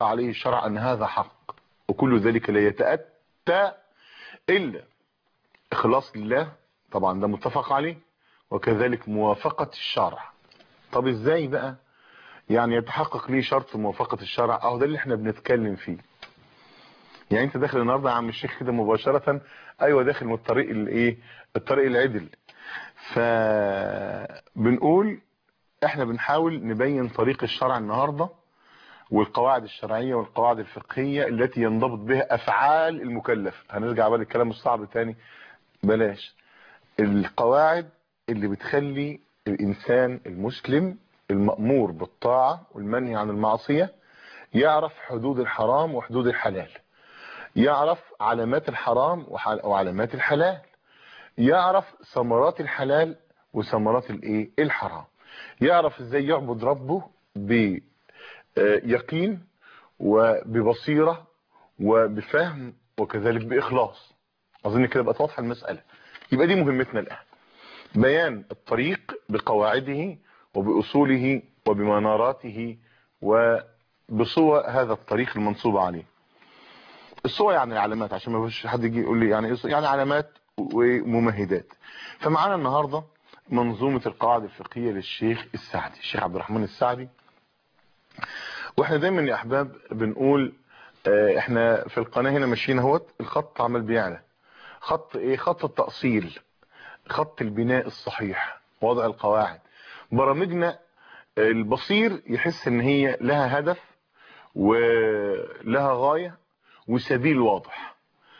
عليه الشرع أن هذا حق وكل ذلك لا يتأتى إلا إخلاص لله طبعا ده متفق عليه وكذلك موافقة الشرع طب إزاي بقى يعني يتحقق ليه شرط موافقة الشرع أهو ده اللي احنا بنتكلم فيه يعني انت داخل النهارده يا عم الشيخ كده مباشرة ايوه داخل من الطريق الايه الطريق العدل فبنقول احنا بنحاول نبين طريق الشرع النهارده والقواعد الشرعية والقواعد الفقهية التي ينضبط بها افعال المكلف هنرجع بقى للكلام الصعب تاني بلاش القواعد اللي بتخلي الانسان المسلم المأمور بالطاعة والمنهي عن المعصية يعرف حدود الحرام وحدود الحلال يعرف علامات الحرام وعلامات الحلال يعرف ثمرات الحلال وثمرات الايه الحرام يعرف ازاي يعبد ربه بيقين وببصيرة وبفهم وكذلك بإخلاص أظن كده بقت واضحة المسألة يبقى دي مهمتنا الآن بيان الطريق بقواعده وبأصوله وبمناراته وبصوى هذا الطريق المنصوب عليه الصوى يعني العلامات عشان ما فيش حد يجي يقول لي يعني يعني علامات وممهدات فمعانا النهارده منظومة القواعد الفقهية للشيخ السعدي الشيخ عبد الرحمن السعدي واحنا دايما يا احباب بنقول اه احنا في القناة هنا ماشيين اهوت الخط عمال بيعلى خط ايه خط التأصيل خط البناء الصحيح وضع القواعد برامجنا البصير يحس ان هي لها هدف ولها غاية وسبيل واضح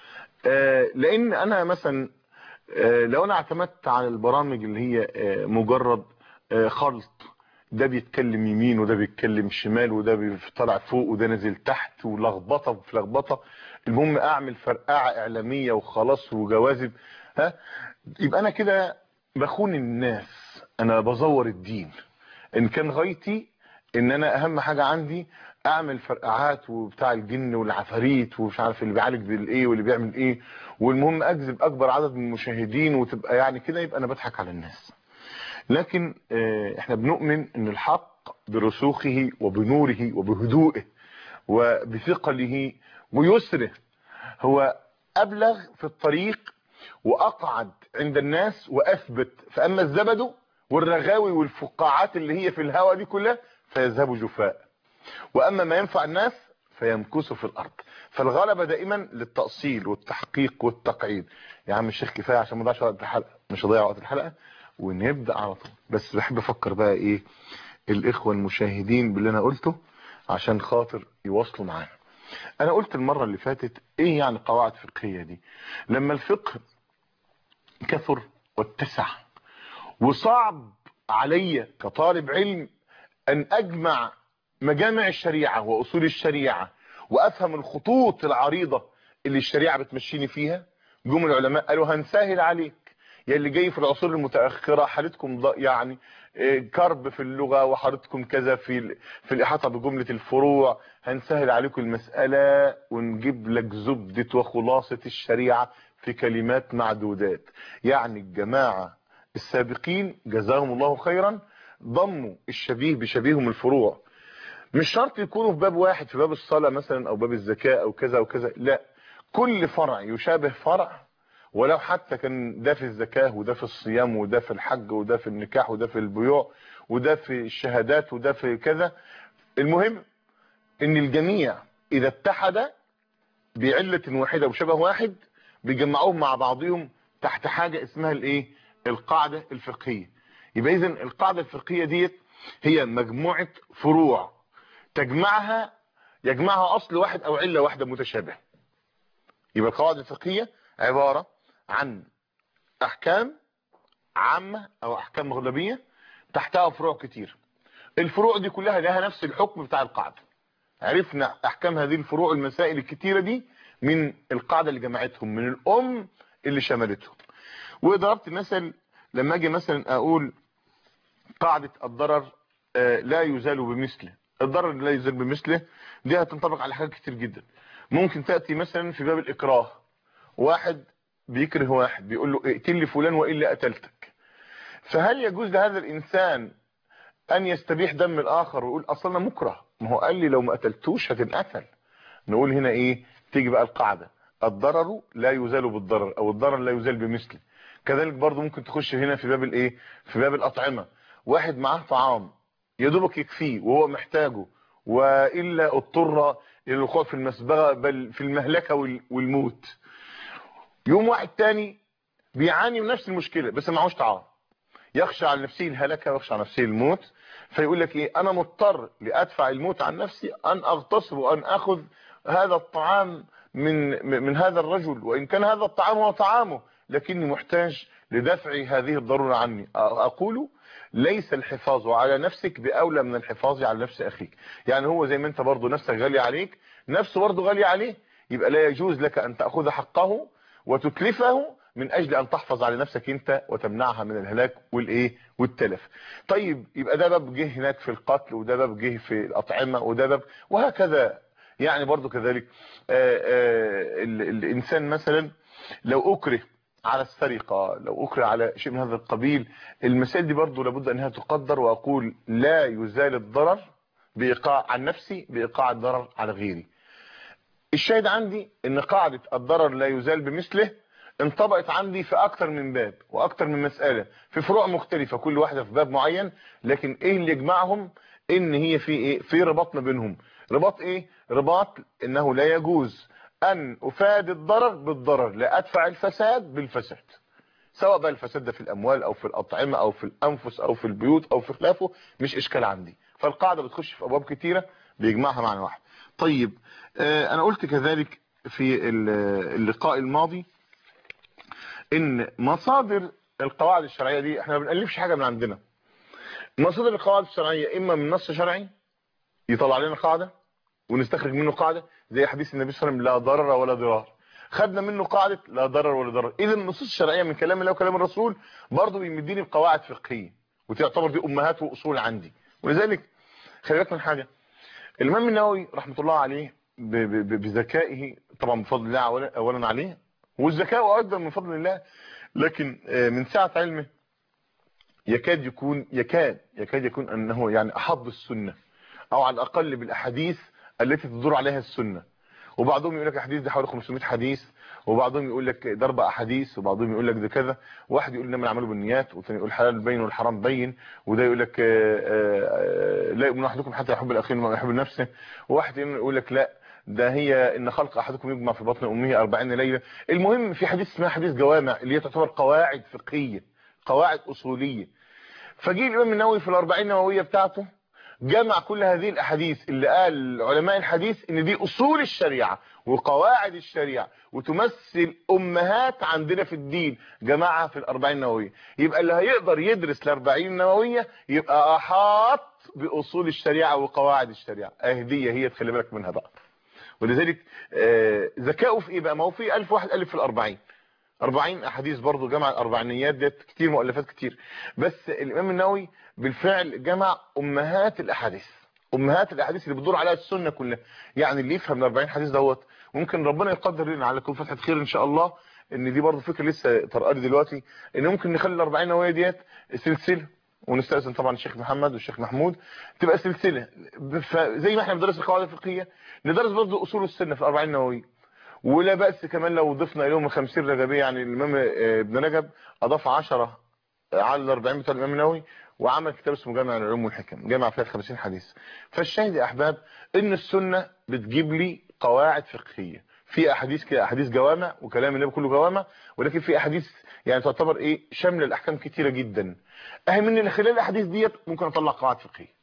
لان انا مثلا لو انا اعتمدت على البرامج اللي هي مجرد خلط ده بيتكلم يمين وده بيتكلم شمال وده طالع فوق وده نازل تحت ولخبطه في لخبطه المهم اعمل فرقعه اعلاميه وخلاص وجوازب ها يبقى انا كده بخون الناس انا بزور الدين ان كان غايتي ان انا اهم حاجه عندي اعمل فرقعات وبتاع الجن والعفاريت ومش عارف اللي بيعالج بالايه واللي بيعمل ايه والمهم اجذب اكبر عدد من المشاهدين وتبقى يعني كده يبقى انا بضحك على الناس لكن احنا بنؤمن ان الحق برسوخه وبنوره وبهدوءه وبثقله ويسره هو ابلغ في الطريق واقعد عند الناس واثبت فاما الزبد والرغاوي والفقاعات اللي هي في الهواء دي كلها فيذهب جفاء واما ما ينفع الناس فيمكث في الارض فالغلبة دائما للتأصيل والتحقيق والتقعيد يا عم الشيخ كفاية عشان ما نضيعش وقت الحلقة مش هضيع وقت الحلقة ونبدأ على طول بس بحب افكر بقى ايه الاخوة المشاهدين باللي انا قلته عشان خاطر يواصلوا معانا انا قلت المرة اللي فاتت ايه يعني قواعد فقهية دي لما الفقه كثر واتسع وصعب علي كطالب علم ان اجمع مجامع الشريعة واصول الشريعة وافهم الخطوط العريضة اللي الشريعة بتمشيني فيها جم العلماء قالوا هنسهل عليك يا اللي جاي في العصور المتأخرة حالتكم يعني كرب في اللغة وحالتكم كذا في في الإحاطة بجملة الفروع هنسهل عليكم المسألة ونجيب لك زبدة وخلاصة الشريعة في كلمات معدودات يعني الجماعة السابقين جزاهم الله خيرا ضموا الشبيه بشبيههم الفروع مش شرط يكونوا في باب واحد في باب الصلاة مثلا او باب الزكاة او كذا وكذا لا كل فرع يشابه فرع ولو حتى كان ده في الزكاة وده في الصيام وده في الحج وده في النكاح وده في البيوع وده في الشهادات وده في كذا المهم ان الجميع اذا اتحد بعلة واحدة وشبه واحد بيجمعوهم مع بعضهم تحت حاجة اسمها الايه القاعدة الفقهية يبقى اذا القاعدة الفقهية ديت هي مجموعة فروع تجمعها يجمعها اصل واحد او علة واحدة متشابهة يبقى القواعد الفقهية عبارة عن احكام عامة او احكام مغلبية تحتها فروع كتير الفروع دي كلها لها نفس الحكم بتاع القاعدة عرفنا احكام هذه الفروع المسائل الكتيرة دي من القاعدة اللي جمعتهم من الام اللي شملتهم وضربت مثل لما اجي مثلا اقول قاعدة الضرر لا يزال بمثله الضرر لا يزال بمثله دي هتنطبق على حاجات كتير جدا ممكن تأتي مثلا في باب الاكراه واحد بيكره واحد بيقول له اقتل لي فلان والا قتلتك فهل يجوز لهذا الانسان ان يستبيح دم الاخر ويقول اصلا مكره ما هو قال لي لو ما قتلتوش هتنقتل نقول هنا ايه تيجي بقى القاعده الضرر لا يزال بالضرر او الضرر لا يزال بمثله كذلك برضو ممكن تخش هنا في باب الايه في باب الاطعمه واحد معاه طعام يا دوبك يكفيه وهو محتاجه والا اضطر الى الوقوع في المسبغه بل في المهلكه والموت يوم واحد تاني بيعاني من نفس المشكله بس معهوش طعام يخشى على نفسه الهلكه ويخشى على نفسه الموت فيقول لك ايه انا مضطر لادفع الموت عن نفسي ان اغتصب وان اخذ هذا الطعام من من هذا الرجل وان كان هذا الطعام هو طعامه لكني محتاج لدفع هذه الضروره عني اقول ليس الحفاظ على نفسك باولى من الحفاظ على نفس اخيك يعني هو زي ما انت برضه نفسك غالي عليك نفسه برضه غالي عليه يبقى لا يجوز لك ان تاخذ حقه وتتلفه من اجل ان تحفظ على نفسك انت وتمنعها من الهلاك والايه والتلف طيب يبقى ده باب جه هناك في القتل وده باب جه في الاطعمه وده باب وهكذا يعني برضو كذلك آآ آآ الانسان مثلا لو اكره على السرقه لو اكره على شيء من هذا القبيل المسائل دي برضو لابد انها تقدر واقول لا يزال الضرر بايقاع عن نفسي بايقاع الضرر على غيري الشاهد عندي ان قاعده الضرر لا يزال بمثله انطبقت عندي في اكتر من باب واكتر من مسألة في فروع مختلفة كل واحدة في باب معين لكن ايه اللي يجمعهم ان هي في ايه في رباط ما بينهم رباط ايه رباط انه لا يجوز ان افاد الضرر بالضرر لا ادفع الفساد بالفساد سواء بقى الفساد ده في الاموال او في الاطعمه او في الانفس او في البيوت او في خلافه مش اشكال عندي فالقاعده بتخش في ابواب كتيره بيجمعها معنى واحد طيب آه انا قلت كذلك في اللقاء الماضي ان مصادر القواعد الشرعيه دي احنا ما بنالفش حاجه من عندنا مصادر القواعد الشرعيه اما من نص شرعي يطلع لنا قاعده ونستخرج منه قاعده زي حديث النبي صلى الله عليه وسلم لا ضرر ولا ضرار خدنا منه قاعده لا ضرر ولا ضرر اذا النصوص الشرعيه من كلام الله وكلام الرسول برضه بيمديني بقواعد فقهيه وتعتبر دي امهات واصول عندي ولذلك خلي بالك من حاجه الامام النووي رحمه الله عليه بذكائه طبعا بفضل الله اولا عليه والذكاء ايضا من فضل الله لكن من سعه علمه يكاد يكون يكاد يكاد يكون انه يعني احب السنه او على الاقل بالاحاديث التي تدور عليها السنه وبعضهم يقول لك احاديث دي حوالي 500 حديث وبعضهم يقول لك ده اربع احاديث وبعضهم يقول لك ده كذا واحد يقول انما العمل بالنيات والثاني يقول الحلال بين والحرام بين وده يقول لك لا يؤمن احدكم حتى يحب الاخير ما يحب نفسه وواحد يقول لك لا ده هي ان خلق احدكم يجمع في بطن امه 40 ليله المهم في حديث اسمها حديث جوامع اللي هي تعتبر قواعد فقهيه قواعد اصوليه فجي الامام النووي في ال40 نوويه بتاعته جمع كل هذه الاحاديث اللي قال علماء الحديث ان دي اصول الشريعه وقواعد الشريعه وتمثل امهات عندنا في الدين جمعها في ال40 نوويه يبقى اللي هيقدر يدرس ال40 نوويه يبقى احاط باصول الشريعه وقواعد الشريعه اهديه هي تخلي بالك منها بقى ولذلك ذكائه في ايه بقى ما هو في 1000 واحد الف في الأربعين 40 احاديث برضه جمع الاربعينيات ديت كتير مؤلفات كتير بس الامام النووي بالفعل جمع امهات الاحاديث امهات الاحاديث اللي بتدور عليها السنه كلها يعني اللي يفهم ال 40 حديث دوت ممكن ربنا يقدر لنا على كل فتحه خير ان شاء الله ان دي برضه فكره لسه طرقالي دلوقتي ان ممكن نخلي ال 40 نوويه ديت سلسله ونستأذن طبعا الشيخ محمد والشيخ محمود تبقى سلسلة زي ما احنا بندرس القواعد الفقهية ندرس برضه اصول السنة في الأربعين النووية ولا بأس كمان لو ضفنا اليهم 50 رجبية يعني الإمام ابن رجب أضاف 10 على الأربعين بتاع الإمام النووي وعمل كتاب اسمه جامع العلوم والحكم جامع فيها 50 حديث فالشاهد يا أحباب إن السنة بتجيب لي قواعد فقهية في أحاديث كده أحاديث جوامع وكلام النبي كله جوامع ولكن في أحاديث يعني تعتبر إيه شاملة الأحكام كتيرة جدا أهم من خلال الأحاديث ديت ممكن أطلع قواعد فقهية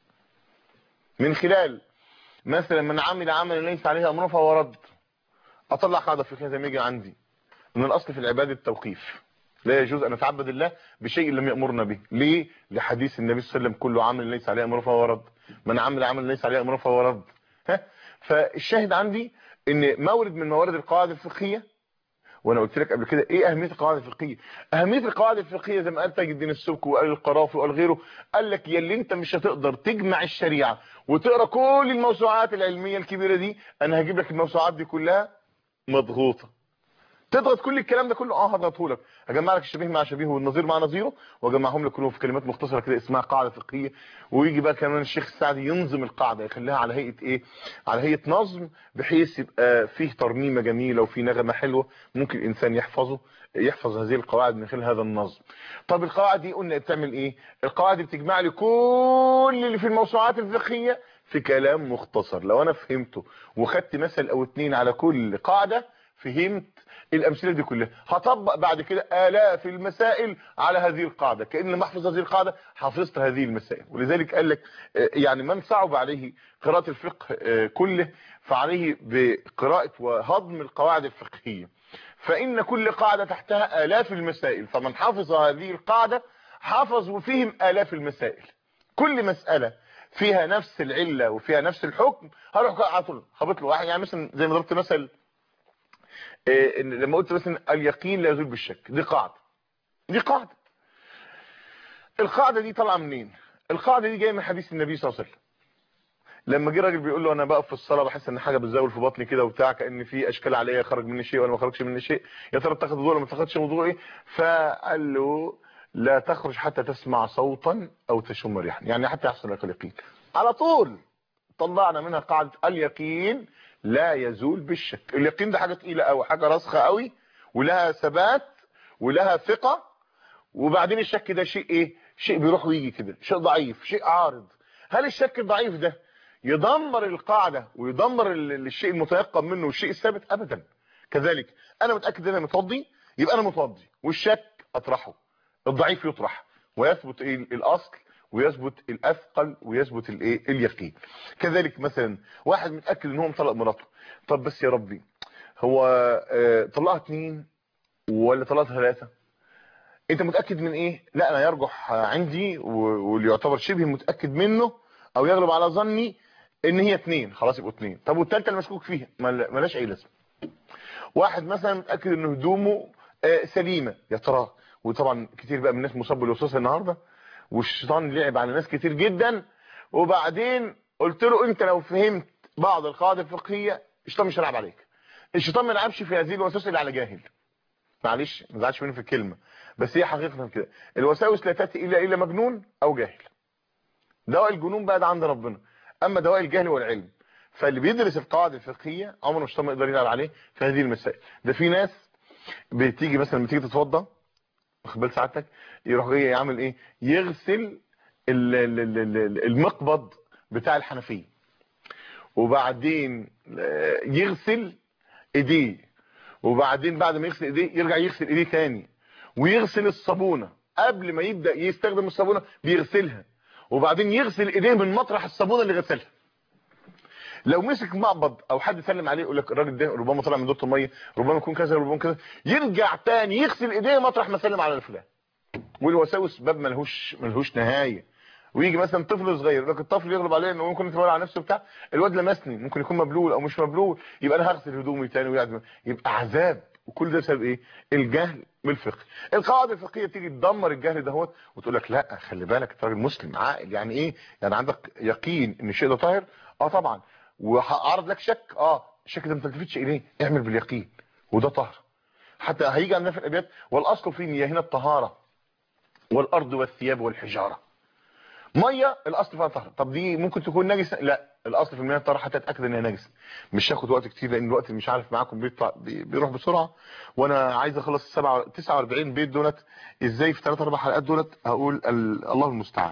من خلال مثلا من عمل عملا ليس عليه أمر فهو رد اطلع قاعده فقهيه زي ما يجي عندي ان الاصل في العباده التوقيف لا يجوز ان نتعبد الله بشيء لم يامرنا به ليه لحديث النبي صلى الله عليه وسلم كل عمل ليس عليه امر فهو رد من عمل عمل ليس عليه امر فهو رد ها فالشاهد عندي ان مورد من موارد القواعد الفقهيه وانا قلت لك قبل كده ايه اهميه القواعد الفقهيه اهميه القواعد الفقهيه زي ما قال تاج الدين السبكي وقال القرافي وقال غيره قال لك يا اللي انت مش هتقدر تجمع الشريعه وتقرا كل الموسوعات العلميه الكبيره دي انا هجيب لك الموسوعات دي كلها مضغوطة تضغط كل الكلام ده كله اه هضغطه لك اجمع لك الشبيه مع شبيه والنظير مع نظيره واجمعهم لك كلهم في كلمات مختصره كده اسمها قاعده فقهيه ويجي بقى كمان الشيخ السعدي ينظم القاعده يخليها على هيئه ايه على هيئه نظم بحيث يبقى فيه ترنيمه جميله وفيه نغمه حلوه ممكن الانسان يحفظه يحفظ هذه القواعد من خلال هذا النظم طب القواعد دي قلنا بتعمل ايه القواعد دي بتجمع لي كل اللي في الموسوعات الفقهيه في كلام مختصر لو انا فهمته وخدت مثل او اتنين على كل قاعده فهمت الامثله دي كلها هطبق بعد كده الاف المسائل على هذه القاعده كان لما احفظ هذه القاعده حفظت هذه المسائل ولذلك قال لك يعني من صعب عليه قراءه الفقه كله فعليه بقراءه وهضم القواعد الفقهيه فان كل قاعده تحتها الاف المسائل فمن حفظ هذه القاعده حفظ وفهم الاف المسائل كل مساله فيها نفس العله وفيها نفس الحكم هروح على طول خبط له واحد يعني مثلا زي ما ضربت مثل إيه لما قلت مثلا اليقين لا يزول بالشك دي قاعده دي قاعده القاعده دي طالعه منين القاعده دي جايه من حديث النبي صلى الله عليه وسلم لما جه راجل بيقول له انا بقف في الصلاه بحس ان حاجه بتزول في بطني كده وبتاع كان في اشكال عليا خرج مني شيء ولا ما خرجش مني شيء يا ترى اتخذ وضوء ولا ما اتخذش وضوء ايه فقال له لا تخرج حتى تسمع صوتا او تشم ريحا يعني حتى يحصل لك اليقين على طول طلعنا منها قاعده اليقين لا يزول بالشك اليقين ده حاجه تقيله قوي حاجه راسخه قوي ولها ثبات ولها ثقه وبعدين الشك ده شيء ايه شيء بيروح ويجي كده شيء ضعيف شيء عارض هل الشك الضعيف ده يدمر القاعده ويدمر الشيء المتيقن منه والشيء الثابت ابدا كذلك انا متاكد ان انا متوضي يبقى انا متوضي والشك اطرحه الضعيف يطرح ويثبت ايه الاصل ويثبت الاثقل ويثبت الايه اليقين كذلك مثلا واحد متاكد ان هو مطلق مراته طب بس يا ربي هو اه طلقها اتنين ولا طلقها ثلاثه انت متاكد من ايه لا انا يرجح عندي واللي يعتبر شبه متاكد منه او يغلب على ظني ان هي اتنين خلاص يبقوا اتنين طب والثالثه اللي مشكوك فيها مالهاش اي لازمه واحد مثلا متاكد ان هدومه اه سليمه يا ترى وطبعا كتير بقى من الناس مصاب بالوسواس النهارده والشيطان لعب على ناس كتير جدا وبعدين قلت له انت لو فهمت بعض القواعد الفقهيه الشيطان مش هيلعب عليك الشيطان ما لعبش في هذه الوساوس الا على جاهل معلش ما تزعلش مني في الكلمه بس هي حقيقه كده الوساوس لا تاتي الا الى مجنون او جاهل دواء الجنون بقى ده عند ربنا اما دواء الجهل والعلم فاللي بيدرس القواعد الفقهيه عمره الشيطان ما يقدر يلعب عليه في هذه المسائل ده في ناس بتيجي مثلا لما تيجي تتوضى واخد بال سعادتك يروح جاي يعمل ايه يغسل المقبض بتاع الحنفيه وبعدين يغسل ايديه وبعدين بعد ما يغسل ايديه يرجع يغسل ايديه تاني ويغسل الصابونه قبل ما يبدا يستخدم الصابونه بيغسلها وبعدين يغسل ايديه من مطرح الصابونه اللي غسلها لو مسك مقبض او حد سلم عليه يقول لك الراجل ده ربما طلع من دوره الميه ربما يكون كذا ربما كذا يرجع تاني يغسل ايديه مطرح ما سلم على الفلان والوساوس باب ملهوش ملهوش نهايه ويجي مثلا طفل صغير يقول لك الطفل يغلب عليه انه ممكن يتولى على نفسه بتاع الواد لمسني ممكن يكون مبلول او مش مبلول يبقى انا هغسل هدومي تاني ويقعد يبقى عذاب وكل ده بسبب ايه الجهل بالفقه القواعد الفقهيه تيجي تدمر الجهل دهوت وتقول لك لا خلي بالك انت راجل مسلم عاقل يعني ايه يعني عندك يقين ان الشيء ده طاهر اه طبعا وهعرض لك شك اه الشك ده ما تلتفتش اليه اعمل باليقين وده طهر حتى هيجي عندنا في الابيات والاصل في مياهنا الطهاره والارض والثياب والحجاره ميه الاصل فيها طهر طب دي ممكن تكون نجسه لا الاصل في المياه الطهاره حتى اتاكد ان هي نجسه مش هاخد وقت كتير لان الوقت مش عارف معاكم بيطلع بيروح بسرعه وانا عايز اخلص السبعة 49 بيت دولت ازاي في 3 4 حلقات دولت هقول الله المستعان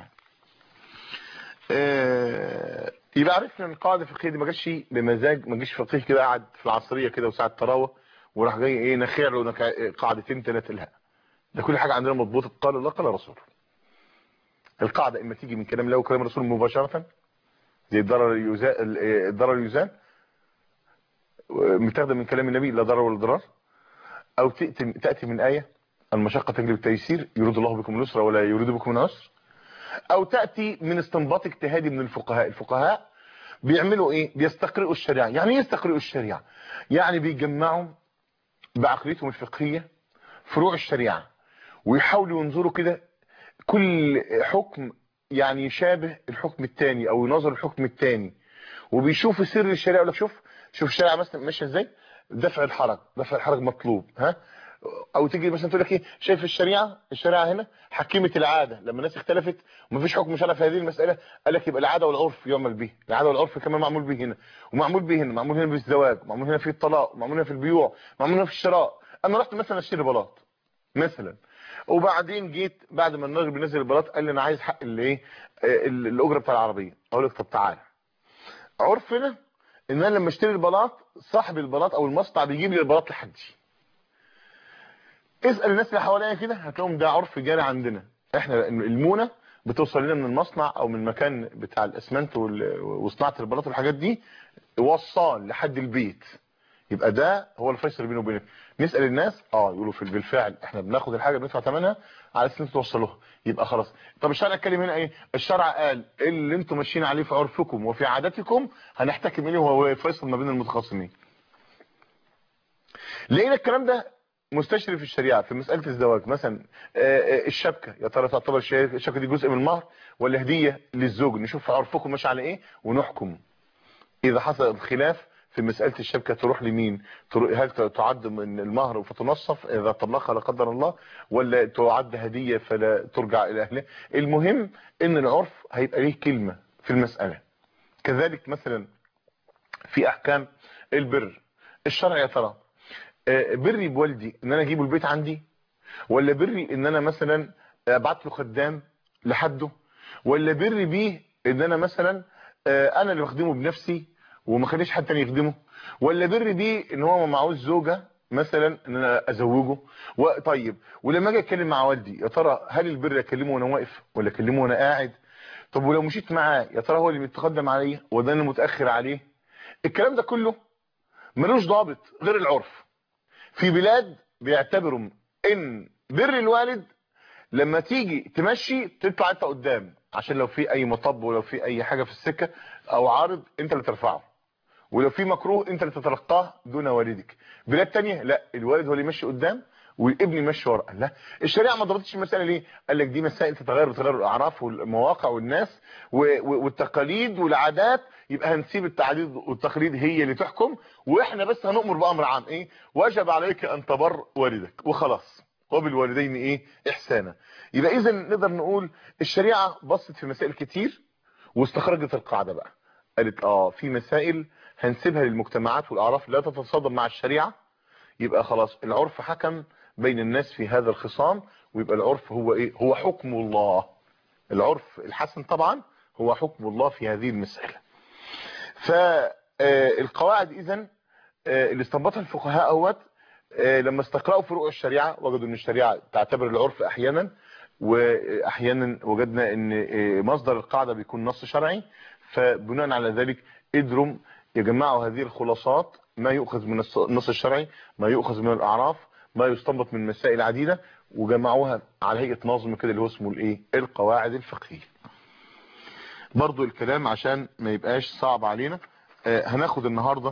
آه يبقى عرفنا ان القاعده الفقهيه دي ما جاتش بمزاج ما جيش فقيه كده قاعد في العصريه كده وساعه تراوه وراح جاي ايه نخير له قاعدتين ثلاثه لها ده كل حاجه عندنا مضبوطه قال الله قال الرسول القاعده اما تيجي من كلام الله وكلام الرسول مباشره زي الضرر يزال الضرر يزال متاخده من كلام النبي لا ضرر ولا ضرار او تاتي تاتي من ايه المشقه تجلب التيسير يريد الله بكم اليسر ولا يريد بكم العسر او تاتي من استنباط اجتهادي من الفقهاء الفقهاء بيعملوا ايه بيستقرئوا الشريعه يعني ايه يستقرئوا الشريعه يعني بيجمعوا بعقليتهم الفقهيه فروع الشريعه ويحاولوا ينظروا كده كل حكم يعني يشابه الحكم الثاني او ينظر الحكم الثاني وبيشوفوا سر الشريعه يقول لك شوف شوف الشريعه مثلا ماشيه ازاي دفع الحرج دفع الحرج مطلوب ها او تيجي مثلا تقول لك ايه شايف الشريعه الشريعه هنا حكيمه العاده لما الناس اختلفت ومفيش حكم شرع في هذه المساله قال لك يبقى العاده والعرف يعمل به العاده والعرف كمان معمول به هنا ومعمول به هنا معمول هنا بالزواج معمول هنا في الطلاق معمول هنا في البيوع معمول هنا في الشراء انا رحت مثلا اشتري بلاط مثلا وبعدين جيت بعد ما الراجل بينزل البلاط قال لي انا عايز حق الايه الاجره بتاع العربيه اقول لك طب تعالى عرفنا ان انا لما اشتري البلاط صاحب البلاط او المصنع بيجيب لي البلاط لحدي اسال الناس اللي حواليا كده هتلاقيهم ده عرف جاري عندنا احنا المونه بتوصل لنا من المصنع او من المكان بتاع الاسمنت وصناعه البلاط والحاجات دي وصال لحد البيت يبقى ده هو الفيصل بينه وبينك نسال الناس اه يقولوا في بالفعل احنا بناخد الحاجه بندفع ثمنها على اساس ان توصلوها يبقى خلاص طب الشرع اتكلم هنا ايه الشرع قال اللي انتم ماشيين عليه في عرفكم وفي عاداتكم هنحتكم اليه وهو فيصل ما بين المتخاصمين لقينا الكلام ده مستشري في الشريعه في مساله الزواج مثلا الشبكه يا ترى تعتبر الشبكه دي جزء من المهر ولا هديه للزوج نشوف عرفكم ماشي على ايه ونحكم اذا حصل خلاف في مسألة الشبكة تروح لمين هل تعد من المهر فتنصف إذا طلقها لا قدر الله ولا تعد هدية فلا ترجع إلى أهله المهم إن العرف هيبقى ليه كلمة في المسألة كذلك مثلا في أحكام البر الشرع يا ترى بري بوالدي ان انا اجيبه البيت عندي ولا بري ان انا مثلا ابعت له خدام لحده ولا بري بيه ان انا مثلا انا اللي بخدمه بنفسي وما خليش حد تاني يخدمه ولا بر بيه ان هو ما معهوش زوجه مثلا ان انا ازوجه طيب ولما اجي اتكلم مع والدي يا ترى هل البر اكلمه وانا واقف ولا اكلمه وانا قاعد طب ولو مشيت معاه يا ترى هو اللي بيتقدم عليا وده انا متاخر عليه الكلام ده كله ملوش ضابط غير العرف في بلاد بيعتبروا ان بر الوالد لما تيجي تمشي تطلع انت قدام عشان لو في اي مطب ولو في اي حاجه في السكه او عارض انت اللي ترفعه ولو في مكروه انت اللي تتلقاه دون والدك بلاد تانية لا الوالد هو اللي يمشي قدام والابن يمشي ورا لا الشريعه ما ضبطتش المساله ليه قال لك دي مسائل تتغير بتغير الاعراف والمواقع والناس والتقاليد والعادات يبقى هنسيب التعديد والتقليد هي اللي تحكم واحنا بس هنؤمر بامر عام ايه وجب عليك ان تبر والدك وخلاص وبالوالدين ايه احسانا يبقى اذا نقدر نقول الشريعه بصت في مسائل كتير واستخرجت القاعده بقى قالت اه في مسائل هنسيبها للمجتمعات والاعراف لا تتصادم مع الشريعه يبقى خلاص العرف حكم بين الناس في هذا الخصام ويبقى العرف هو ايه هو حكم الله العرف الحسن طبعا هو حكم الله في هذه المساله فالقواعد اذا اللي استنبطها الفقهاء اهوت لما استقرأوا فروع الشريعه وجدوا ان الشريعه تعتبر العرف احيانا واحيانا وجدنا ان مصدر القاعده بيكون نص شرعي فبناء على ذلك قدروا يجمعوا هذه الخلاصات ما يؤخذ من النص الشرعي ما يؤخذ من الاعراف ما يستنبط من مسائل عديده وجمعوها على هيئه نظم كده اللي هو اسمه الايه القواعد الفقهيه برضو الكلام عشان ما يبقاش صعب علينا آه هناخد النهارده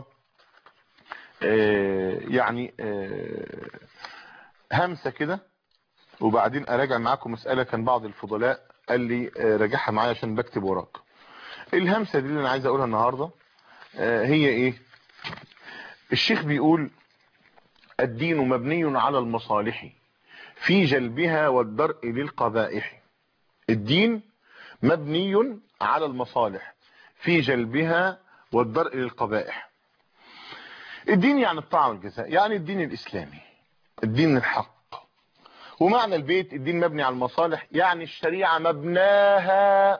آه يعني آه همسه كده وبعدين اراجع معاكم مسألة كان بعض الفضلاء قال لي راجعها معايا عشان بكتب وراك الهمسة دي اللي انا عايز اقولها النهاردة هي ايه الشيخ بيقول الدين مبني على المصالح في جلبها والدرء للقبائح الدين مبني على المصالح في جلبها والدرء للقبائح الدين يعني الطاعة والجزاء يعني الدين الاسلامي الدين الحق ومعنى البيت الدين مبني على المصالح يعني الشريعة مبناها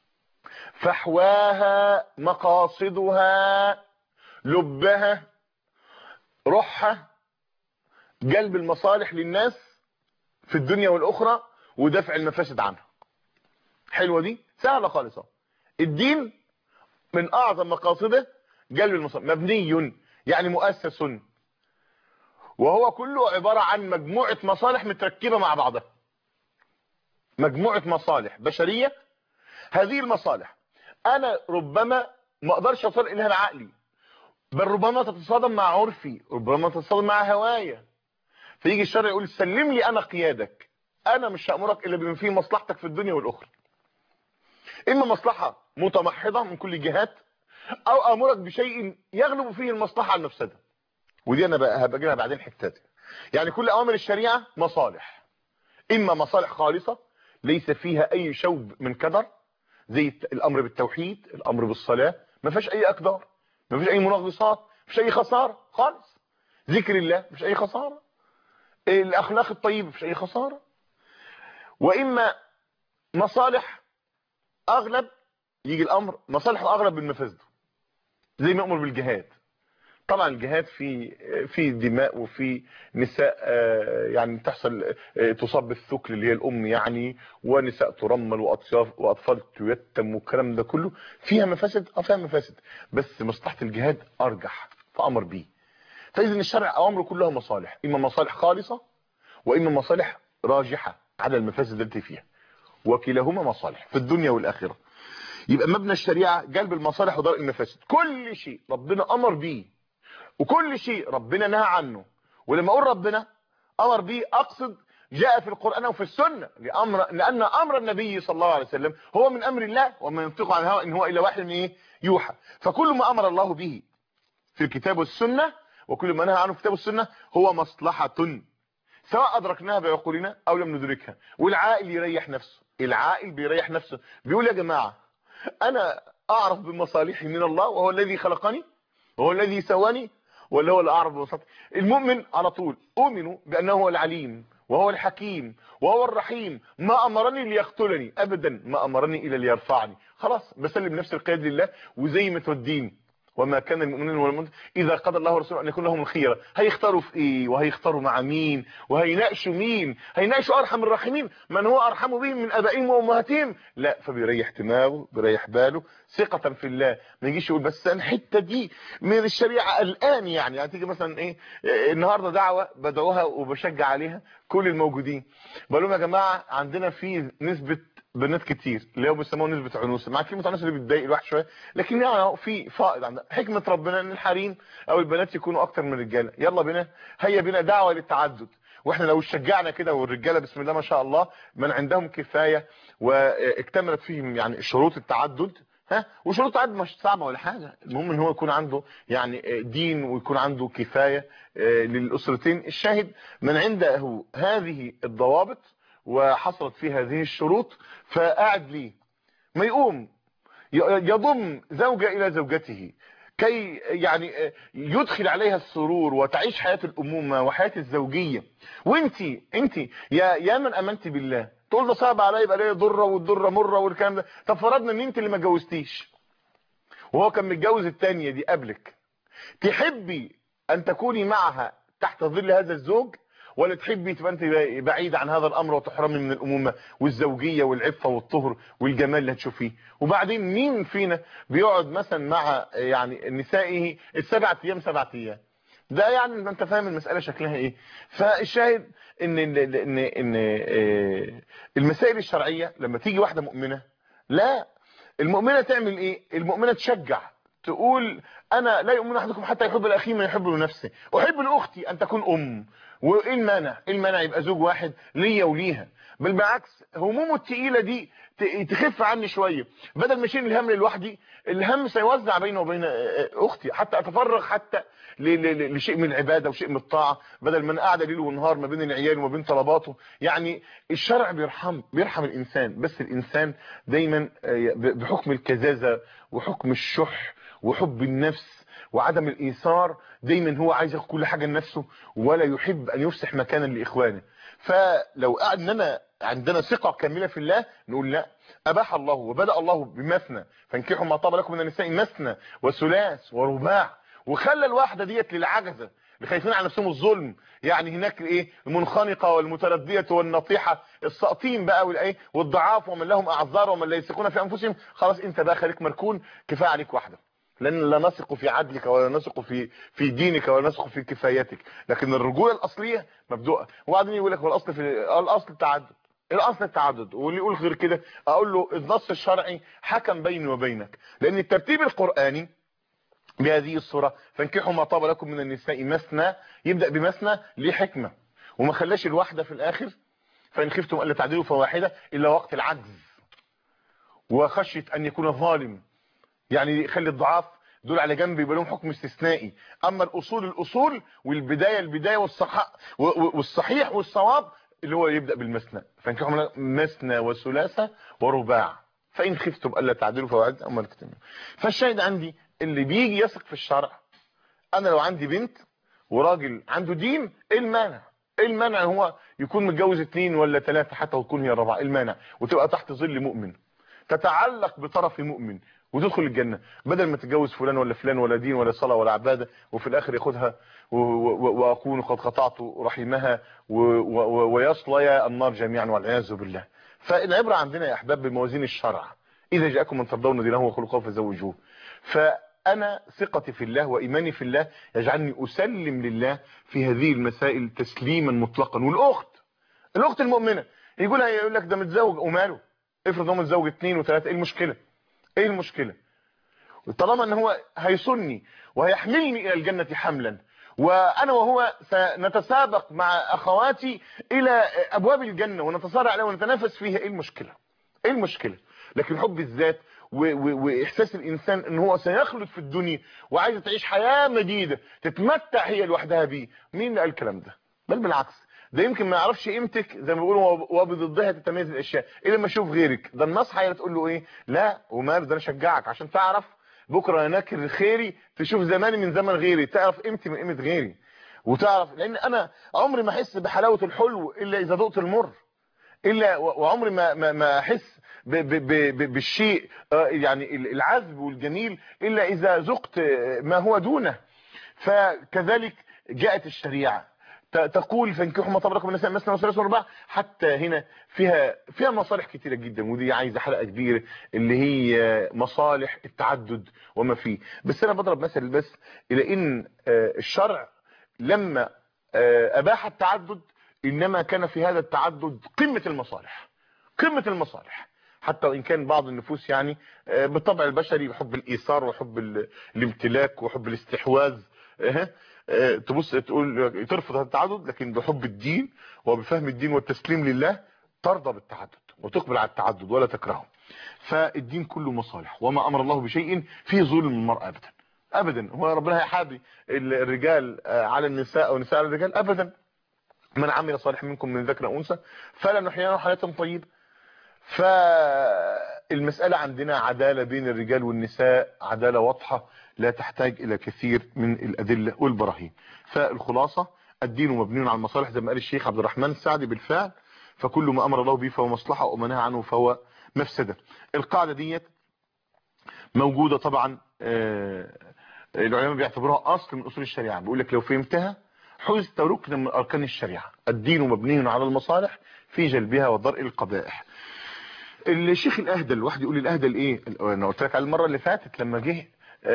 فحواها مقاصدها لبها روحها جلب المصالح للناس في الدنيا والأخرى ودفع المفاسد عنها حلوة دي سهلة خالص الدين من أعظم مقاصده جلب المصالح مبني يعني مؤسس وهو كله عبارة عن مجموعة مصالح متركبة مع بعضها مجموعة مصالح بشرية هذه المصالح انا ربما ما اقدرش اوصل اليها بعقلي بل ربما تتصادم مع عرفي ربما تتصادم مع هوايا فيجي الشرع يقول سلم لي انا قيادك انا مش هامرك الا بما فيه مصلحتك في الدنيا والاخرى اما مصلحة متمحضة من كل الجهات او امرك بشيء يغلب فيه المصلحة على المفسده ودي انا بقى هبقى اجيبها بعدين حتات يعني كل اوامر الشريعه مصالح اما مصالح خالصه ليس فيها اي شوب من كدر زي الامر بالتوحيد الامر بالصلاه ما فيش اي اقدار ما فيش اي منغصات ما فيش اي خساره خالص ذكر الله ما فيش اي خساره الاخلاق الطيبه ما فيش اي خساره واما مصالح اغلب يجي الامر مصالح اغلب من مفاسده زي ما امر بالجهاد طبعا الجهاد في في دماء وفي نساء يعني تحصل تصاب بالثكل اللي هي الام يعني ونساء ترمل واطفال واطفال تيتم والكلام ده كله فيها مفاسد اه فيها مفاسد بس مصلحه الجهاد ارجح فامر به فاذا الشرع اوامره كلها مصالح اما مصالح خالصه واما مصالح راجحه على المفاسد التي فيها وكلاهما مصالح في الدنيا والاخره يبقى مبنى الشريعه جلب المصالح ودرء المفاسد كل شيء ربنا امر به وكل شيء ربنا نهى عنه ولما اقول ربنا امر به اقصد جاء في القران وفي السنه لامر لان امر النبي صلى الله عليه وسلم هو من امر الله وما ينطق عن الهوى ان هو الا وحي من ايه يوحى فكل ما امر الله به في الكتاب والسنه وكل ما نهى عنه في الكتاب والسنه هو مصلحه سواء ادركناها بعقولنا او لم ندركها والعاقل يريح نفسه العاقل بيريح نفسه بيقول يا جماعه انا اعرف بمصالحي من الله وهو الذي خلقني وهو الذي سواني ولا هو اللي اعرف بمصالحي المؤمن على طول اؤمن بانه هو العليم وهو الحكيم وهو الرحيم ما امرني ليقتلني ابدا ما امرني الا ليرفعني خلاص بسلم نفس القياد لله وزي ما توديني وما كان المؤمنين والمؤمنات اذا قضى الله ورسوله ان يكون لهم الخيره هيختاروا في ايه وهيختاروا مع مين وهيناقشوا مين هيناقشوا ارحم الراحمين من هو ارحم بهم من ابائهم وامهاتهم لا فبيريح دماغه بيريح باله ثقه في الله ما يجيش يقول بس الحته دي من الشريعه الان يعني هتيجي مثلا ايه النهارده دعوه بدعوها وبشجع عليها كل الموجودين بقول لهم يا جماعه عندنا في نسبه بنات كتير اللي هو بيسموها نسبه عنوسه مع كلمه عنوسه اللي بتضايق الواحد شويه لكن يعني في فائض عندنا حكمه ربنا ان الحريم او البنات يكونوا اكتر من الرجاله يلا بينا هيا بينا دعوه للتعدد واحنا لو شجعنا كده والرجاله بسم الله ما شاء الله من عندهم كفايه واكتملت فيهم يعني شروط التعدد ها وشروط التعدد مش صعبه ولا حاجه المهم ان هو يكون عنده يعني دين ويكون عنده كفايه للاسرتين الشاهد من عنده هذه الضوابط وحصلت فيه هذه الشروط فقاعد ليه ما يقوم يضم زوجة إلى زوجته كي يعني يدخل عليها السرور وتعيش حياة الأمومة وحياة الزوجية وانت انت يا يا من أمنت بالله تقول ده صعب عليا يبقى ليا ضرة والضرة مرة والكلام ده طب فرضنا ان انت اللي ما جوزتيش وهو كان متجوز الثانيه دي قبلك تحبي ان تكوني معها تحت ظل هذا الزوج ولا تحبي تبقى انت بعيد عن هذا الامر وتحرمي من الامومه والزوجيه والعفه والطهر والجمال اللي هتشوفيه وبعدين مين فينا بيقعد مثلا مع يعني نسائه السبع ايام سبع ايام ده يعني انت فاهم المساله شكلها ايه فالشاهد ان ان ان, إن المسائل الشرعيه لما تيجي واحده مؤمنه لا المؤمنه تعمل ايه المؤمنه تشجع تقول انا لا يؤمن احدكم حتى يحب الاخي ما يحب لنفسه احب لاختي ان تكون ام وايه المانع ايه المانع يبقى زوج واحد ليا وليها بل بالعكس همومه الثقيله دي تخف عني شويه بدل ما اشيل الهم لوحدي الهم سيوزع بيني وبين اختي حتى اتفرغ حتى لشيء من العباده وشيء من الطاعه بدل ما انا قاعده ليل ونهار ما بين العيال وما بين طلباته يعني الشرع بيرحم بيرحم الانسان بس الانسان دايما بحكم الكزازه وحكم الشح وحب النفس وعدم الايثار دايما هو عايز ياخد كل حاجه لنفسه ولا يحب ان يفسح مكانا لاخوانه فلو اننا عندنا ثقه كامله في الله نقول لا اباح الله وبدا الله بمثنى فانكحوا ما طاب لكم من النساء مثنى وثلاث ورباع وخلى الواحده ديت للعجزه اللي خايفين على نفسهم الظلم يعني هناك ايه المنخنقه والمترديه والنطيحه الساقطين بقى والايه والضعاف ومن لهم اعذار ومن لا يثقون في انفسهم خلاص انت بقى خليك مركون كفايه عليك واحده لان لا نثق في عدلك ولا نثق في في دينك ولا نثق في كفايتك لكن الرجوله الاصليه مبدوءه وبعدين يقول لك والاصل في الاصل التعدد الاصل التعدد واللي يقول غير كده اقول له النص الشرعي حكم بيني وبينك لان الترتيب القراني بهذه الصوره فانكحوا ما طاب لكم من النساء مثنى يبدا بمثنى ليه حكمه وما خلاش الواحده في الاخر فان خفتم الا تعدلوا فواحده الا وقت العجز وخشيه ان يكون ظالم يعني يخلي الضعاف دول على جنب يبقى لهم حكم استثنائي اما الاصول الاصول والبدايه البدايه والصح والصحيح والصواب اللي هو يبدا بالمثنى فانكحوا مثنى وثلاثه ورباع فان خفتم الا تعدلوا فواحد اما الكتاب فالشاهد عندي اللي بيجي يثق في الشرع انا لو عندي بنت وراجل عنده دين ايه المانع ايه المانع هو يكون متجوز اثنين ولا ثلاثه حتى وتكون هي الرابعه ايه المانع وتبقى تحت ظل مؤمن تتعلق بطرف مؤمن وتدخل الجنة بدل ما تتجوز فلان ولا فلان ولا دين ولا صلاة ولا عبادة وفي الآخر ياخدها وأكون قد قطعت رحمها ويصلي النار جميعا والعياذ بالله فالعبرة عندنا يا أحباب بموازين الشرع إذا جاءكم من ترضون دينه وخلقه فزوجوه فأنا ثقتي في الله وإيماني في الله يجعلني أسلم لله في هذه المسائل تسليما مطلقا والأخت الأخت المؤمنة يقول يقول لك ده متزوج وماله افرض هو متزوج اثنين وثلاثة ايه المشكلة ايه المشكلة طالما ان هو هيصني وهيحملني الى الجنة حملا وانا وهو سنتسابق مع اخواتي الى ابواب الجنة ونتصارع عليها ونتنافس فيها ايه المشكلة ايه المشكلة لكن حب الذات واحساس الانسان ان هو سيخلد في الدنيا وعايز تعيش حياة مجيدة تتمتع هي لوحدها بيه مين اللي قال الكلام ده بل بالعكس ده يمكن ما يعرفش قيمتك زي ما بيقولوا وبضدها تتميز الاشياء الا لما يشوف غيرك ده النصح هي تقول له ايه لا ومال ده انا اشجعك عشان تعرف بكره ناكر خيري تشوف زماني من زمن غيري تعرف قيمتي من قيمه غيري وتعرف لان انا عمري ما احس بحلاوه الحلو الا اذا ذقت المر الا وعمري ما ما, ما احس ب ب ب بالشيء يعني العذب والجميل الا اذا ذقت ما هو دونه فكذلك جاءت الشريعه تقول فانكحوا ما طاب لكم من النساء مثنى وثلاث وارباع حتى هنا فيها فيها مصالح كتيره جدا ودي عايزه حلقه كبيره اللي هي مصالح التعدد وما فيه بس انا بضرب مثل بس الى ان الشرع لما اباح التعدد انما كان في هذا التعدد قمه المصالح قمه المصالح حتى وان كان بعض النفوس يعني بالطبع البشري بحب الايثار وحب الامتلاك وحب الاستحواذ تبص تقول ترفض هذا التعدد لكن بحب الدين وبفهم الدين والتسليم لله ترضى بالتعدد وتقبل على التعدد ولا تكرهه فالدين كله مصالح وما امر الله بشيء فيه ظلم المرأة ابدا ابدا هو ربنا هيحابي الرجال على النساء او النساء على الرجال ابدا من عمل صالح منكم من ذكر او انثى فلا نحيينه حياه طيبه فالمسألة عندنا عدالة بين الرجال والنساء عدالة واضحة لا تحتاج إلى كثير من الأدلة والبراهين فالخلاصة الدين مبني على المصالح زي ما قال الشيخ عبد الرحمن السعدي بالفعل فكل ما أمر الله به فهو مصلحة ومنهى عنه فهو مفسدة القاعدة ديت موجودة طبعا العلماء بيعتبروها أصل من أصول الشريعة بيقول لك لو فهمتها حزت ركن من أركان الشريعة الدين مبني على المصالح في جلبها وضرء القبائح الشيخ الاهدل واحد يقول لي الاهدل ايه انا قلت لك على المره اللي فاتت لما جه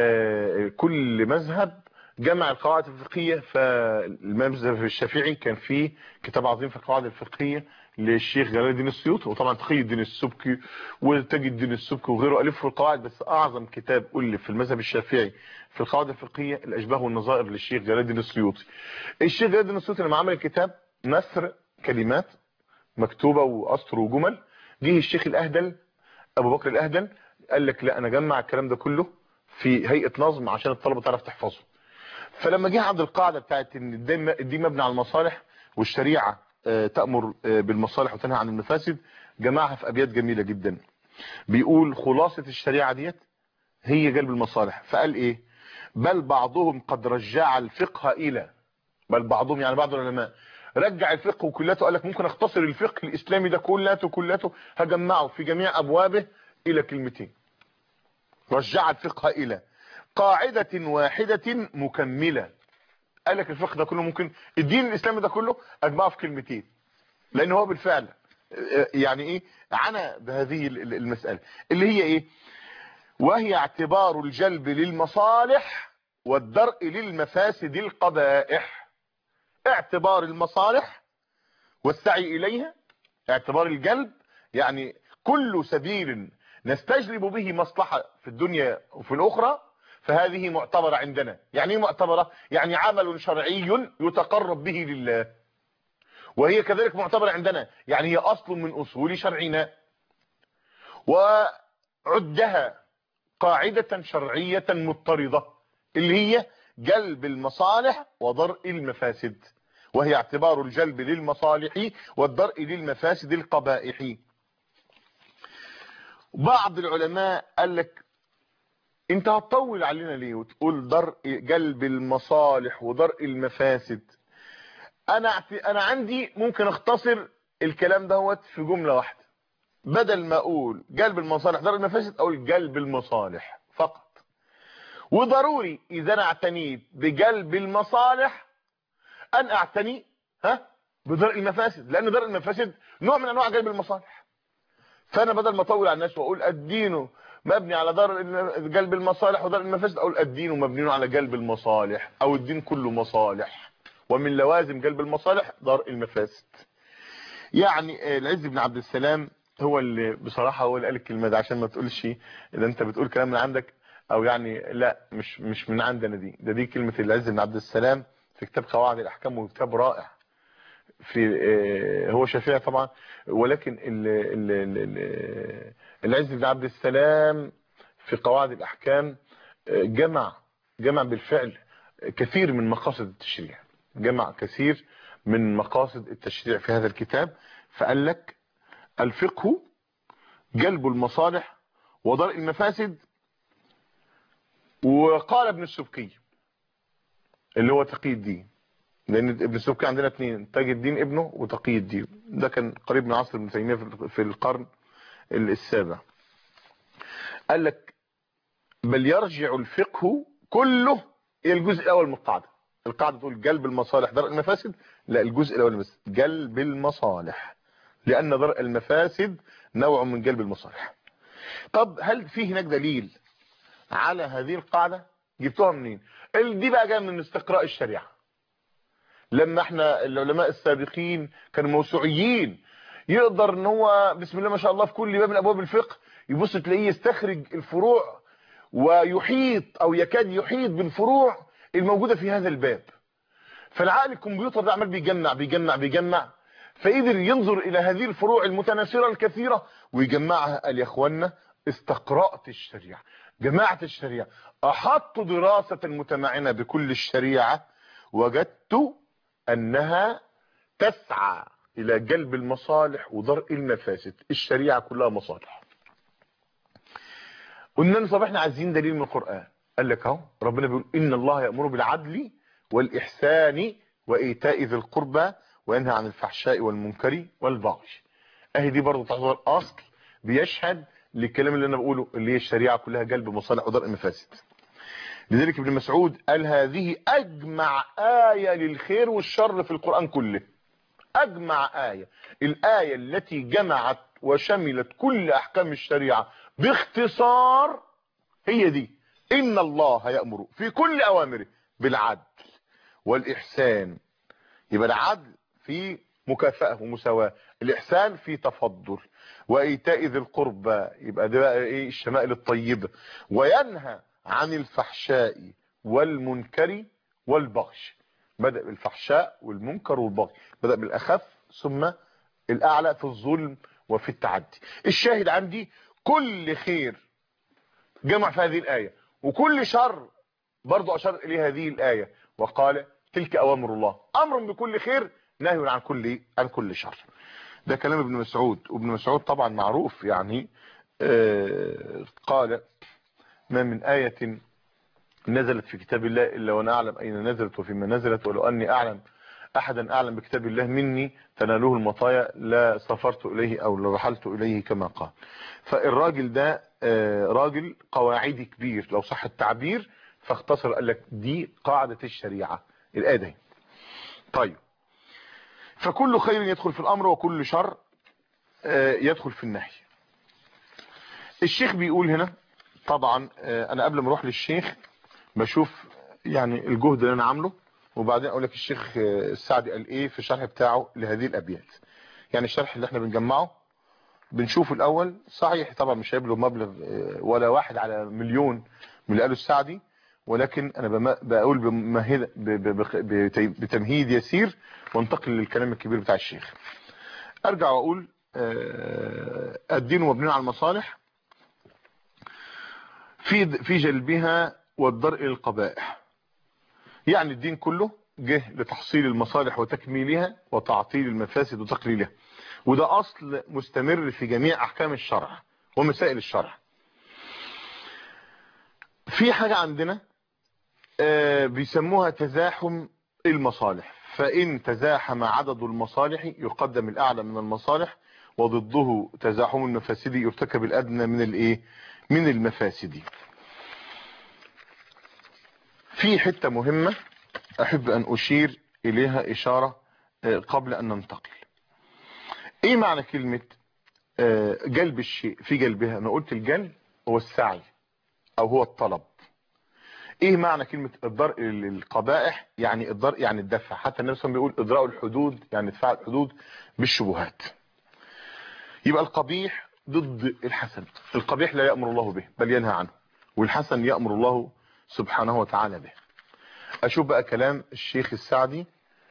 كل مذهب جمع القواعد الفقهيه فالمذهب الشافعي كان فيه كتاب عظيم في القواعد الفقهيه للشيخ جلال الدين السيوطي وطبعا تقي الدين السبكي وتجي الدين السبكي وغيره الف في القواعد بس اعظم كتاب الف في المذهب الشافعي في القواعد الفقهيه الاشباه والنظائر للشيخ جلال الدين السيوطي الشيخ جلال الدين السيوطي لما عمل الكتاب نثر كلمات مكتوبه واسطر وجمل جه الشيخ الاهدل ابو بكر الاهدل قال لك لا انا جمع الكلام ده كله في هيئه نظم عشان الطلبه تعرف تحفظه فلما جه عند القاعده بتاعت ان الدين مبني على المصالح والشريعه تامر بالمصالح وتنهى عن المفاسد جمعها في ابيات جميله جدا بيقول خلاصه الشريعه ديت هي جلب المصالح فقال ايه بل بعضهم قد رجع الفقه الى بل بعضهم يعني بعض العلماء رجع الفقه وكلته قال لك ممكن اختصر الفقه الاسلامي ده كلته كلته هجمعه في جميع ابوابه الى كلمتين رجع الفقه الى قاعدة واحدة مكملة قال لك الفقه ده كله ممكن الدين الاسلامي ده كله اجمعه في كلمتين لان هو بالفعل يعني ايه عنا بهذه المسألة اللي هي ايه وهي اعتبار الجلب للمصالح والدرء للمفاسد القبائح اعتبار المصالح والسعي اليها اعتبار الجلب يعني كل سبيل نستجلب به مصلحة في الدنيا وفي الاخرى فهذه معتبرة عندنا يعني ايه معتبرة يعني عمل شرعي يتقرب به لله وهي كذلك معتبرة عندنا يعني هي اصل من اصول شرعنا وعدها قاعدة شرعية مضطردة اللي هي جلب المصالح وضرء المفاسد وهي اعتبار الجلب للمصالح والضرء للمفاسد القبائح بعض العلماء قال لك انت هتطول علينا ليه وتقول درء جلب المصالح ودرء المفاسد انا انا عندي ممكن اختصر الكلام دوت في جملة واحدة بدل ما اقول جلب المصالح درء المفاسد اقول جلب المصالح فقط وضروري اذا انا اعتنيت بجلب المصالح ان اعتني ها بدرء المفاسد لان درء المفاسد نوع من انواع جلب المصالح فانا بدل ما اطول على الناس واقول الدين مبني على دار جلب المصالح ودار المفاسد اقول الدين مبني على جلب المصالح او الدين كله مصالح ومن لوازم جلب المصالح دار المفاسد يعني العز بن عبد السلام هو اللي بصراحة هو اللي قال الكلمة دي عشان ما تقولش اذا انت بتقول كلام من عندك او يعني لا مش مش من عندنا دي ده دي كلمة العز بن عبد السلام في كتاب قواعد الاحكام وكتاب رائع في هو شافعي طبعا ولكن ال ال ال العز بن عبد السلام في قواعد الاحكام جمع جمع بالفعل كثير من مقاصد التشريع جمع كثير من مقاصد التشريع في هذا الكتاب فقال لك الفقه جلب المصالح ودرء المفاسد وقال ابن السبكي اللي هو تقي الدين لان ابن السبكي عندنا اثنين تاج الدين ابنه وتقي الدين ده كان قريب من عصر ابن تيميه في القرن السابع قال لك بل يرجع الفقه كله الى الجزء الاول من القاعده القاعده تقول جلب المصالح درء المفاسد لا الجزء الاول بس جلب المصالح لان درء المفاسد نوع من جلب المصالح طب هل في هناك دليل على هذه القاعده جبتوها منين دي بقى جايه من استقراء الشريعه لما احنا العلماء السابقين كانوا موسوعيين يقدر ان هو بسم الله ما شاء الله في كل باب من ابواب الفقه يبص تلاقيه يستخرج الفروع ويحيط او يكاد يحيط بالفروع الموجودة في هذا الباب فالعقل الكمبيوتر ده عمال بيجمع بيجمع بيجمع فقدر ينظر الى هذه الفروع المتناثرة الكثيرة ويجمعها قال يا اخوانا استقرأت الشريعة جماعة الشريعة احطت دراسة متمعنة بكل الشريعة وجدت انها تسعى الى جلب المصالح ودرء المفاسد الشريعة كلها مصالح قلنا له طب احنا عايزين دليل من القرآن قال لك اهو ربنا بيقول ان الله يأمر بالعدل والإحسان وإيتاء ذي القربى وينهى عن الفحشاء والمنكر والبغي اهي دي برضه تعتبر اصل بيشهد للكلام اللي انا بقوله اللي هي الشريعة كلها جلب مصالح ودرء المفاسد لذلك ابن مسعود قال هذه اجمع آية للخير والشر في القرآن كله اجمع آية الآية التي جمعت وشملت كل احكام الشريعة باختصار هي دي ان الله يأمر في كل اوامره بالعدل والاحسان يبقى العدل في مكافأة ومساواة الاحسان في تفضل وايتاء ذي القربى يبقى ده بقى ايه الشمائل الطيبة وينهى عن الفحشاء والمنكر والبغي بدأ بالفحشاء والمنكر والبغي بدأ بالاخف ثم الاعلى في الظلم وفي التعدي الشاهد عندي كل خير جمع في هذه الآية وكل شر برضو أشار إليه هذه الآية وقال تلك أوامر الله أمر بكل خير نهي عن كل عن كل شر ده كلام ابن مسعود وابن مسعود طبعا معروف يعني آه قال ما من آية نزلت في كتاب الله إلا وأنا أعلم أين نزلت وفيما نزلت ولو أني أعلم احدا اعلم بكتاب الله مني تناله المطايا لا سافرت اليه او لرحلت اليه كما قال فالراجل ده راجل قواعدي كبير لو صح التعبير فاختصر قال لك دي قاعدة الشريعة الايه دي طيب فكل خير يدخل في الامر وكل شر يدخل في النهي الشيخ بيقول هنا طبعا انا قبل ما اروح للشيخ بشوف يعني الجهد اللي انا عامله وبعدين اقول لك الشيخ السعدي قال ايه في الشرح بتاعه لهذه الابيات يعني الشرح اللي احنا بنجمعه بنشوفه الاول صحيح طبعا مش هيبلغ مبلغ ولا واحد على مليون من اللي قاله السعدي ولكن انا بقول بمهد بتمهيد يسير وانتقل للكلام الكبير بتاع الشيخ ارجع واقول الدين مبني على المصالح في في جلبها والدرء للقبائح يعني الدين كله جه لتحصيل المصالح وتكميلها وتعطيل المفاسد وتقليلها وده أصل مستمر في جميع أحكام الشرع ومسائل الشرع في حاجة عندنا آه بيسموها تزاحم المصالح فإن تزاحم عدد المصالح يقدم الأعلى من المصالح وضده تزاحم المفاسد يرتكب الأدنى من الإيه من المفاسد في حتة مهمة أحب أن أشير إليها إشارة قبل أن ننتقل إيه معنى كلمة جلب الشيء في جلبها أنا قلت الجلب هو السعي أو هو الطلب إيه معنى كلمة الضرء للقبائح يعني الضرء يعني الدفع حتى النبي صلى الله عليه وسلم بيقول إضراء الحدود يعني ادفاع الحدود بالشبهات يبقى القبيح ضد الحسن القبيح لا يأمر الله به بل ينهى عنه والحسن يأمر الله سبحانه وتعالى به اشوف بقى كلام الشيخ السعدي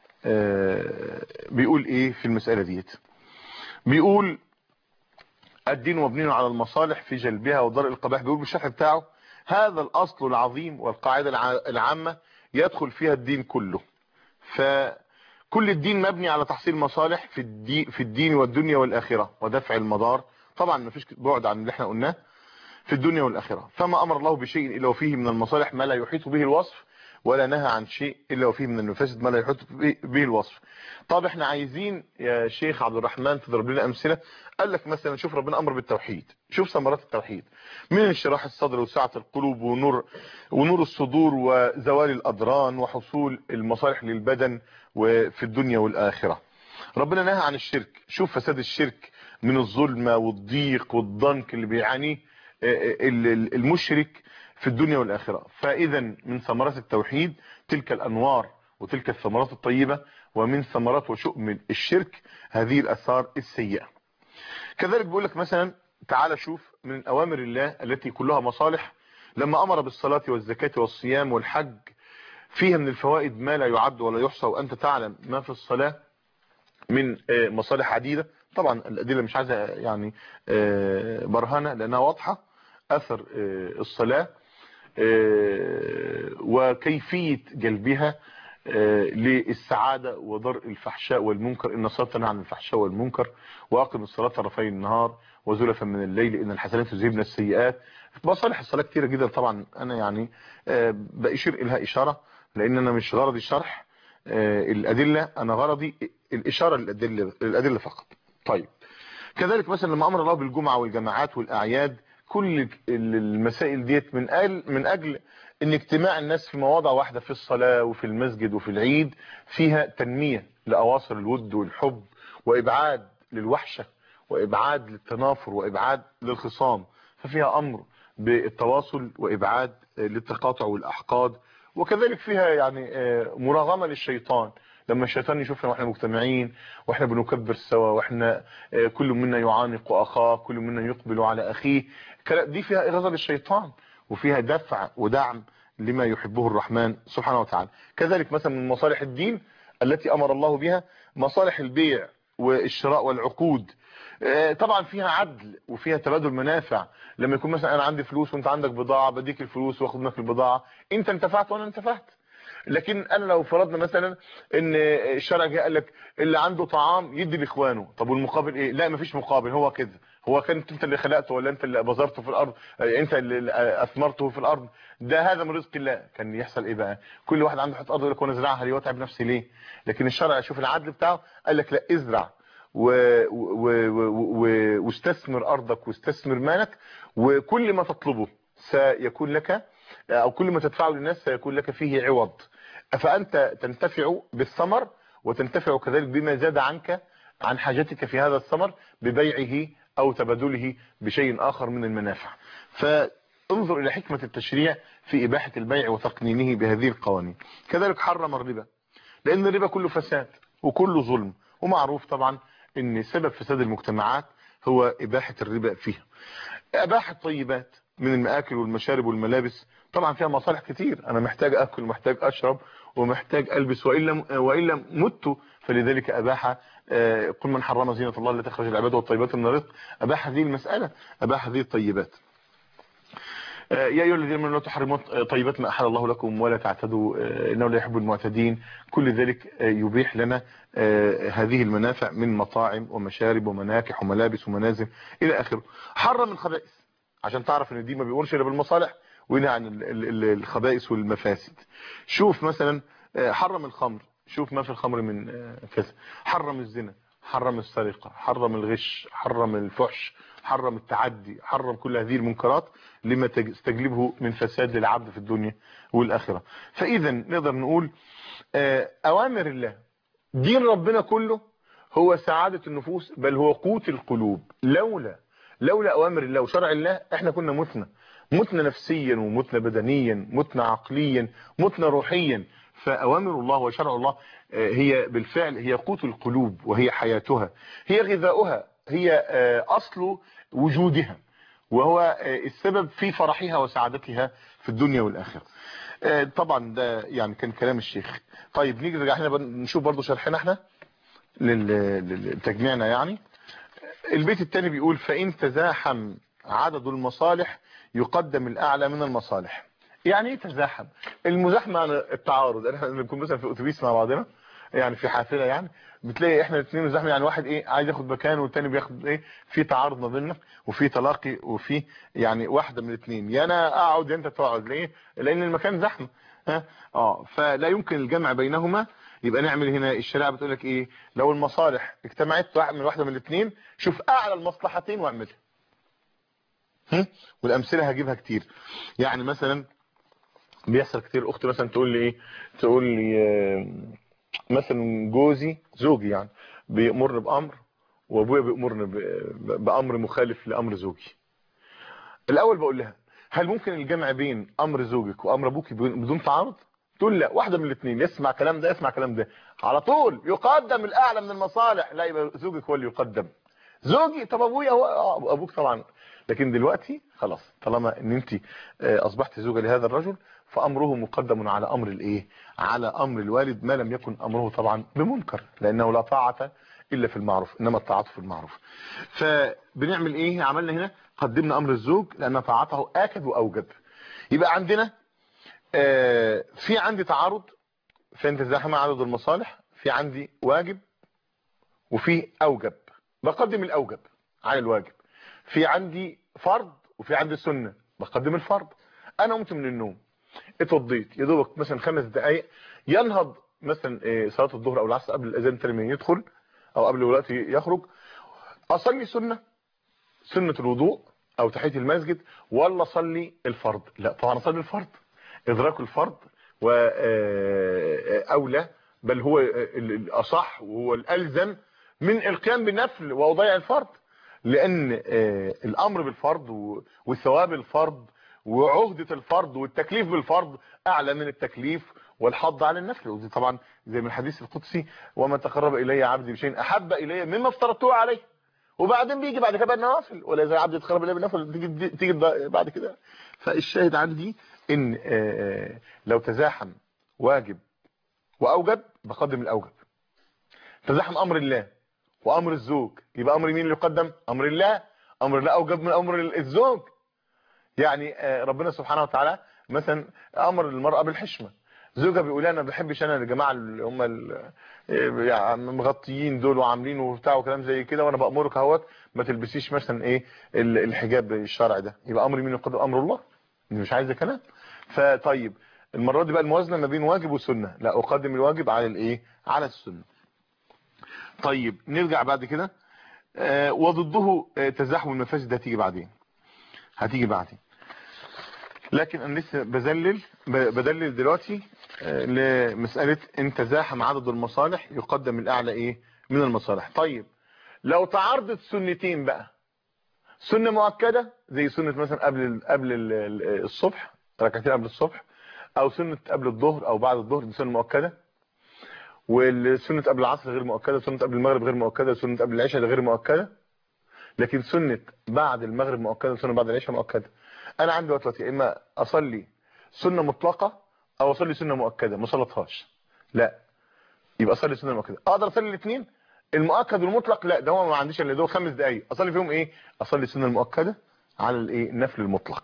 بيقول ايه في المسألة ديت بيقول الدين مبني على المصالح في جلبها وضرء القبائح بيقول بالشرح بتاعه هذا الاصل العظيم والقاعدة العامة يدخل فيها الدين كله فكل الدين مبني على تحصيل مصالح في الدين, في الدين والدنيا والآخرة ودفع المضار طبعا ما فيش بعد عن اللي احنا قلناه في الدنيا والآخرة فما أمر الله بشيء إلا وفيه من المصالح ما لا يحيط به الوصف ولا نهى عن شيء إلا وفيه من المفاسد ما لا يحيط به الوصف طب احنا عايزين يا شيخ عبد الرحمن تضرب لنا أمثلة قال لك مثلا شوف ربنا أمر بالتوحيد شوف ثمرات التوحيد من انشراح الصدر وسعة القلوب ونور ونور الصدور وزوال الأضران وحصول المصالح للبدن وفي الدنيا والآخرة ربنا نهى عن الشرك شوف فساد الشرك من الظلمة والضيق والضنك اللي بيعانيه المشرك في الدنيا والآخرة فإذا من ثمرات التوحيد تلك الأنوار وتلك الثمرات الطيبة ومن ثمرات وشؤم الشرك هذه الأثار السيئة كذلك بيقول لك مثلا تعال شوف من أوامر الله التي كلها مصالح لما أمر بالصلاة والزكاة والصيام والحج فيها من الفوائد ما لا يعد ولا يحصى وأنت تعلم ما في الصلاة من مصالح عديدة طبعا الأدلة مش عايزة يعني برهنة لأنها واضحة أثر الصلاة وكيفية جلبها للسعادة وضرء الفحشاء والمنكر إن الصلاة تنهى عن الفحشاء والمنكر وأقم الصلاة طرفي النهار وزلفا من الليل إن الحسنات تذهبن السيئات مصالح الصلاة كتيرة جدا طبعا أنا يعني بأشير إلها إشارة لأن أنا مش غرضي شرح الأدلة أنا غرضي الإشارة للأدلة, للأدلة فقط طيب كذلك مثلا لما أمر الله بالجمعة والجماعات والأعياد كل المسائل ديت من أجل, من أجل ان اجتماع الناس في مواضع واحدة في الصلاة وفي المسجد وفي العيد فيها تنمية لأواصر الود والحب وإبعاد للوحشة وإبعاد للتنافر وإبعاد للخصام ففيها أمر بالتواصل وإبعاد للتقاطع والأحقاد وكذلك فيها يعني مراغمة للشيطان لما الشيطان يشوفنا واحنا مجتمعين واحنا بنكبر سوا واحنا كل منا يعانق اخاه كل منا يقبل على اخيه دي فيها اغاظه للشيطان وفيها دفع ودعم لما يحبه الرحمن سبحانه وتعالى كذلك مثلا من مصالح الدين التي امر الله بها مصالح البيع والشراء والعقود طبعا فيها عدل وفيها تبادل منافع لما يكون مثلا انا عندي فلوس وانت عندك بضاعه بديك الفلوس واخد منك البضاعه انت انتفعت وانا انتفعت لكن انا لو فرضنا مثلا ان الشرع جه قال لك اللي عنده طعام يدي لاخوانه طب والمقابل ايه لا مفيش مقابل هو كده هو كانت انت اللي خلقته ولا انت اللي بذرته في الارض انت اللي اثمرته في الارض ده هذا من رزق الله كان يحصل ايه بقى كل واحد عنده حته ارض يقول لك وانا ازرعها ليه واتعب نفسي ليه لكن الشرع شوف العدل بتاعه قال لك لا ازرع و... و... و... واستثمر ارضك واستثمر مالك وكل ما تطلبه سيكون لك او كل ما تدفعه للناس سيكون لك فيه عوض فانت تنتفع بالثمر وتنتفع كذلك بما زاد عنك عن حاجتك في هذا الثمر ببيعه او تبادله بشيء اخر من المنافع فانظر الى حكمة التشريع في اباحة البيع وتقنينه بهذه القوانين كذلك حرم الربا لان الربا كله فساد وكله ظلم ومعروف طبعا ان سبب فساد المجتمعات هو اباحة الربا فيها اباحة الطيبات من المآكل والمشارب والملابس طبعا فيها مصالح كتير انا محتاج اكل ومحتاج اشرب ومحتاج البس والا والا مت فلذلك اباح قل من حرم زينة الله التي تخرج العباد والطيبات من الرزق اباح هذه المسألة اباح هذه الطيبات يا ايها الذين امنوا لا تحرموا طيبات ما احل الله لكم ولا تعتدوا انه لا يحب المعتدين كل ذلك يبيح لنا هذه المنافع من مطاعم ومشارب ومناكح وملابس ومنازل الى اخره حرم الخبائث عشان تعرف ان دي ما بيقولش الا بالمصالح وينهى عن الخبائث والمفاسد شوف مثلا حرم الخمر شوف ما في الخمر من كذا حرم الزنا حرم السرقة حرم الغش حرم الفحش حرم التعدي حرم كل هذه المنكرات لما تستجلبه من فساد للعبد في الدنيا والآخرة فإذا نقدر نقول أوامر الله دين ربنا كله هو سعادة النفوس بل هو قوت القلوب لولا لولا أوامر الله وشرع الله احنا كنا متنا متنا نفسيا ومتنا بدنيا متنا عقليا متنا روحيا فأوامر الله وشرع الله هي بالفعل هي قوت القلوب وهي حياتها هي غذاؤها هي أصل وجودها وهو السبب في فرحها وسعادتها في الدنيا والآخرة طبعا ده يعني كان كلام الشيخ طيب نيجي نرجع هنا نشوف برضو شرحنا احنا لتجميعنا يعني البيت الثاني بيقول فإن تزاحم عدد المصالح يقدم الأعلى من المصالح يعني ايه تزاحم المزاحمه عن التعارض احنا بنكون مثلا في اتوبيس مع بعضنا يعني في حافله يعني بتلاقي احنا الاثنين مزاحمين يعني واحد ايه عايز ياخد مكان والتاني بياخد ايه في تعارض ما بيننا وفي تلاقي وفي يعني واحده من الاثنين يا انا اقعد يا انت تقعد ليه لان المكان زحمه ها اه فلا يمكن الجمع بينهما يبقى نعمل هنا الشريعه بتقول لك ايه لو المصالح اجتمعت من واحده من الاثنين شوف اعلى المصلحتين واعملها والامثله هجيبها كتير يعني مثلا بيحصل كتير اخت مثلا تقول لي ايه تقول لي مثلا جوزي زوجي يعني بيأمرني بامر وابويا بيأمرني بامر مخالف لامر زوجي الاول بقول لها هل ممكن الجمع بين امر زوجك وامر ابوك بدون تعارض تقول لا واحده من الاثنين يسمع كلام ده يسمع كلام ده على طول يقدم الاعلى من المصالح لا يبقى زوجك هو اللي يقدم زوجي طب ابويا هو ابوك طبعا لكن دلوقتي خلاص طالما ان انت اصبحت زوجة لهذا الرجل فامره مقدم على امر الايه على امر الوالد ما لم يكن امره طبعا بمنكر لانه لا طاعة الا في المعروف انما الطاعة في المعروف فبنعمل ايه عملنا هنا قدمنا امر الزوج لان طاعته اكد واوجب يبقى عندنا في عندي تعارض فانت زحم عدد المصالح في عندي واجب وفي اوجب بقدم الاوجب على الواجب في عندي فرض وفي عندي سنة بقدم الفرض انا قمت من النوم اتوضيت يا دوبك مثلا خمس دقائق ينهض مثلا صلاه الظهر او العصر قبل الاذان التاني يدخل او قبل الوقت يخرج اصلي سنة سنة الوضوء او تحيه المسجد ولا اصلي الفرض لا طبعا اصلي الفرض ادراك الفرض واولى بل هو الاصح وهو الالزم من القيام بالنفل واضيع الفرض لان الامر بالفرض والثواب الفرض وعهدة الفرض والتكليف بالفرض اعلى من التكليف والحض على النفل ودي طبعا زي من الحديث القدسي وما تقرب الي عبدي بشيء احب الي مما افترضته عليه وبعدين بيجي بعد كده النوافل ولا زي عبد يتقرب الي بالنفل تيجي تيجي بعد كده فالشاهد عندي ان لو تزاحم واجب واوجب بقدم الاوجب تزاحم امر الله وامر الزوج يبقى امر مين اللي يقدم امر الله امر الله اوجب من امر الزوج يعني ربنا سبحانه وتعالى مثلا امر المرأة بالحشمة زوجها بيقول انا ما بحبش انا الجماعه اللي هم يعني مغطيين دول وعاملين وبتاع وكلام زي كده وانا بامرك اهوت ما تلبسيش مثلا ايه الحجاب الشرعي ده يبقى امر مين يقدم امر الله مش عايزه كلام فطيب المره دي بقى الموازنه ما بين واجب وسنه لا اقدم الواجب على الايه على السنه طيب نرجع بعد كده آه وضده آه تزاحم المفاسد هتيجي بعدين هتيجي بعدين لكن انا لسه بذلل بدلل دلوقتي آه لمساله ان تزاحم عدد المصالح يقدم الاعلى ايه من المصالح طيب لو تعارضت سنتين بقى سنه مؤكده زي سنه مثلا قبل قبل الصبح ركعتين قبل الصبح او سنه قبل الظهر او بعد الظهر دي سنه مؤكده والسنه قبل العصر غير مؤكده سنه قبل المغرب غير مؤكده سنه قبل العشاء غير مؤكده لكن سنه بعد المغرب مؤكده سنه بعد العشاء مؤكده انا عندي وقت يا اما اصلي سنه مطلقه او اصلي سنه مؤكده ما صلتهاش لا يبقى اصلي سنه مؤكده اقدر اصلي الاثنين المؤكد والمطلق لا ده هو ما عنديش الا دول خمس دقايق اصلي فيهم ايه اصلي السنه المؤكده على الايه النفل المطلق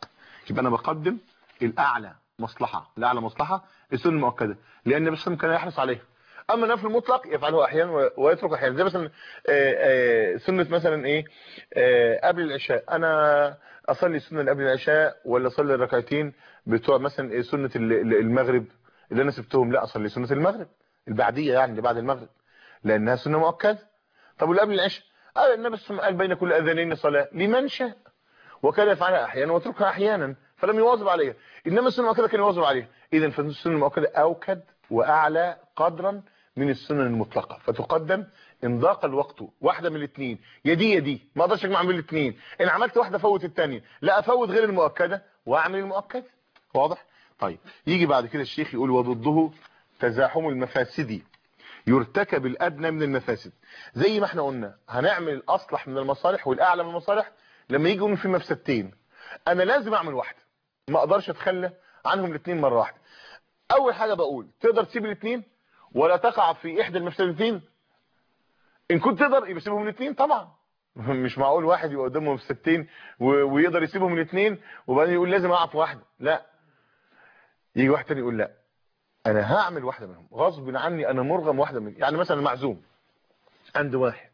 يبقى انا بقدم الاعلى مصلحه الاعلى مصلحه السنه المؤكده لان النبي صلى كان يحرص عليها اما النفل المطلق يفعله احيانا ويترك احيانا زي مثلا سنه مثلا ايه قبل العشاء انا اصلي السنه اللي قبل العشاء ولا اصلي الركعتين بتوع مثلا سنه المغرب اللي انا سبتهم لا اصلي سنه المغرب البعديه يعني اللي بعد المغرب لانها سنه مؤكده طب واللي قبل العشاء قال النبي صلى الله عليه وسلم قال بين كل اذانين صلاه لمن شاء وكان يفعلها احيانا ويتركها احيانا فلم يواظب عليها انما السنه المؤكده كان يواظب عليها اذا فالسنه المؤكده اوكد واعلى قدرا من السنن المطلقه فتقدم ان ضاق الوقت واحده من الاثنين يا دي يا دي ما اقدرش اجمع بين الاثنين ان عملت واحده فوت الثانيه لا افوت غير المؤكده واعمل المؤكده واضح طيب يجي بعد كده الشيخ يقول وضده تزاحم المفاسد يرتكب الادنى من المفاسد زي ما احنا قلنا هنعمل الاصلح من المصالح والاعلى من المصالح لما يجي يقولوا في مفسدتين انا لازم اعمل واحده ما اقدرش اتخلى عنهم الاثنين مره واحده اول حاجه بقول تقدر تسيب الاثنين ولا تقع في احدى المفسدتين ان كنت تقدر يبقى سيبهم الاثنين طبعا مش معقول واحد يبقى قدامه مفسدتين ويقدر يسيبهم الاثنين وبعدين يقول لازم اقع في واحده لا يجي واحد تاني يقول لا انا هعمل واحده منهم غصب عني انا مرغم واحده منهم يعني مثلا معزوم عند واحد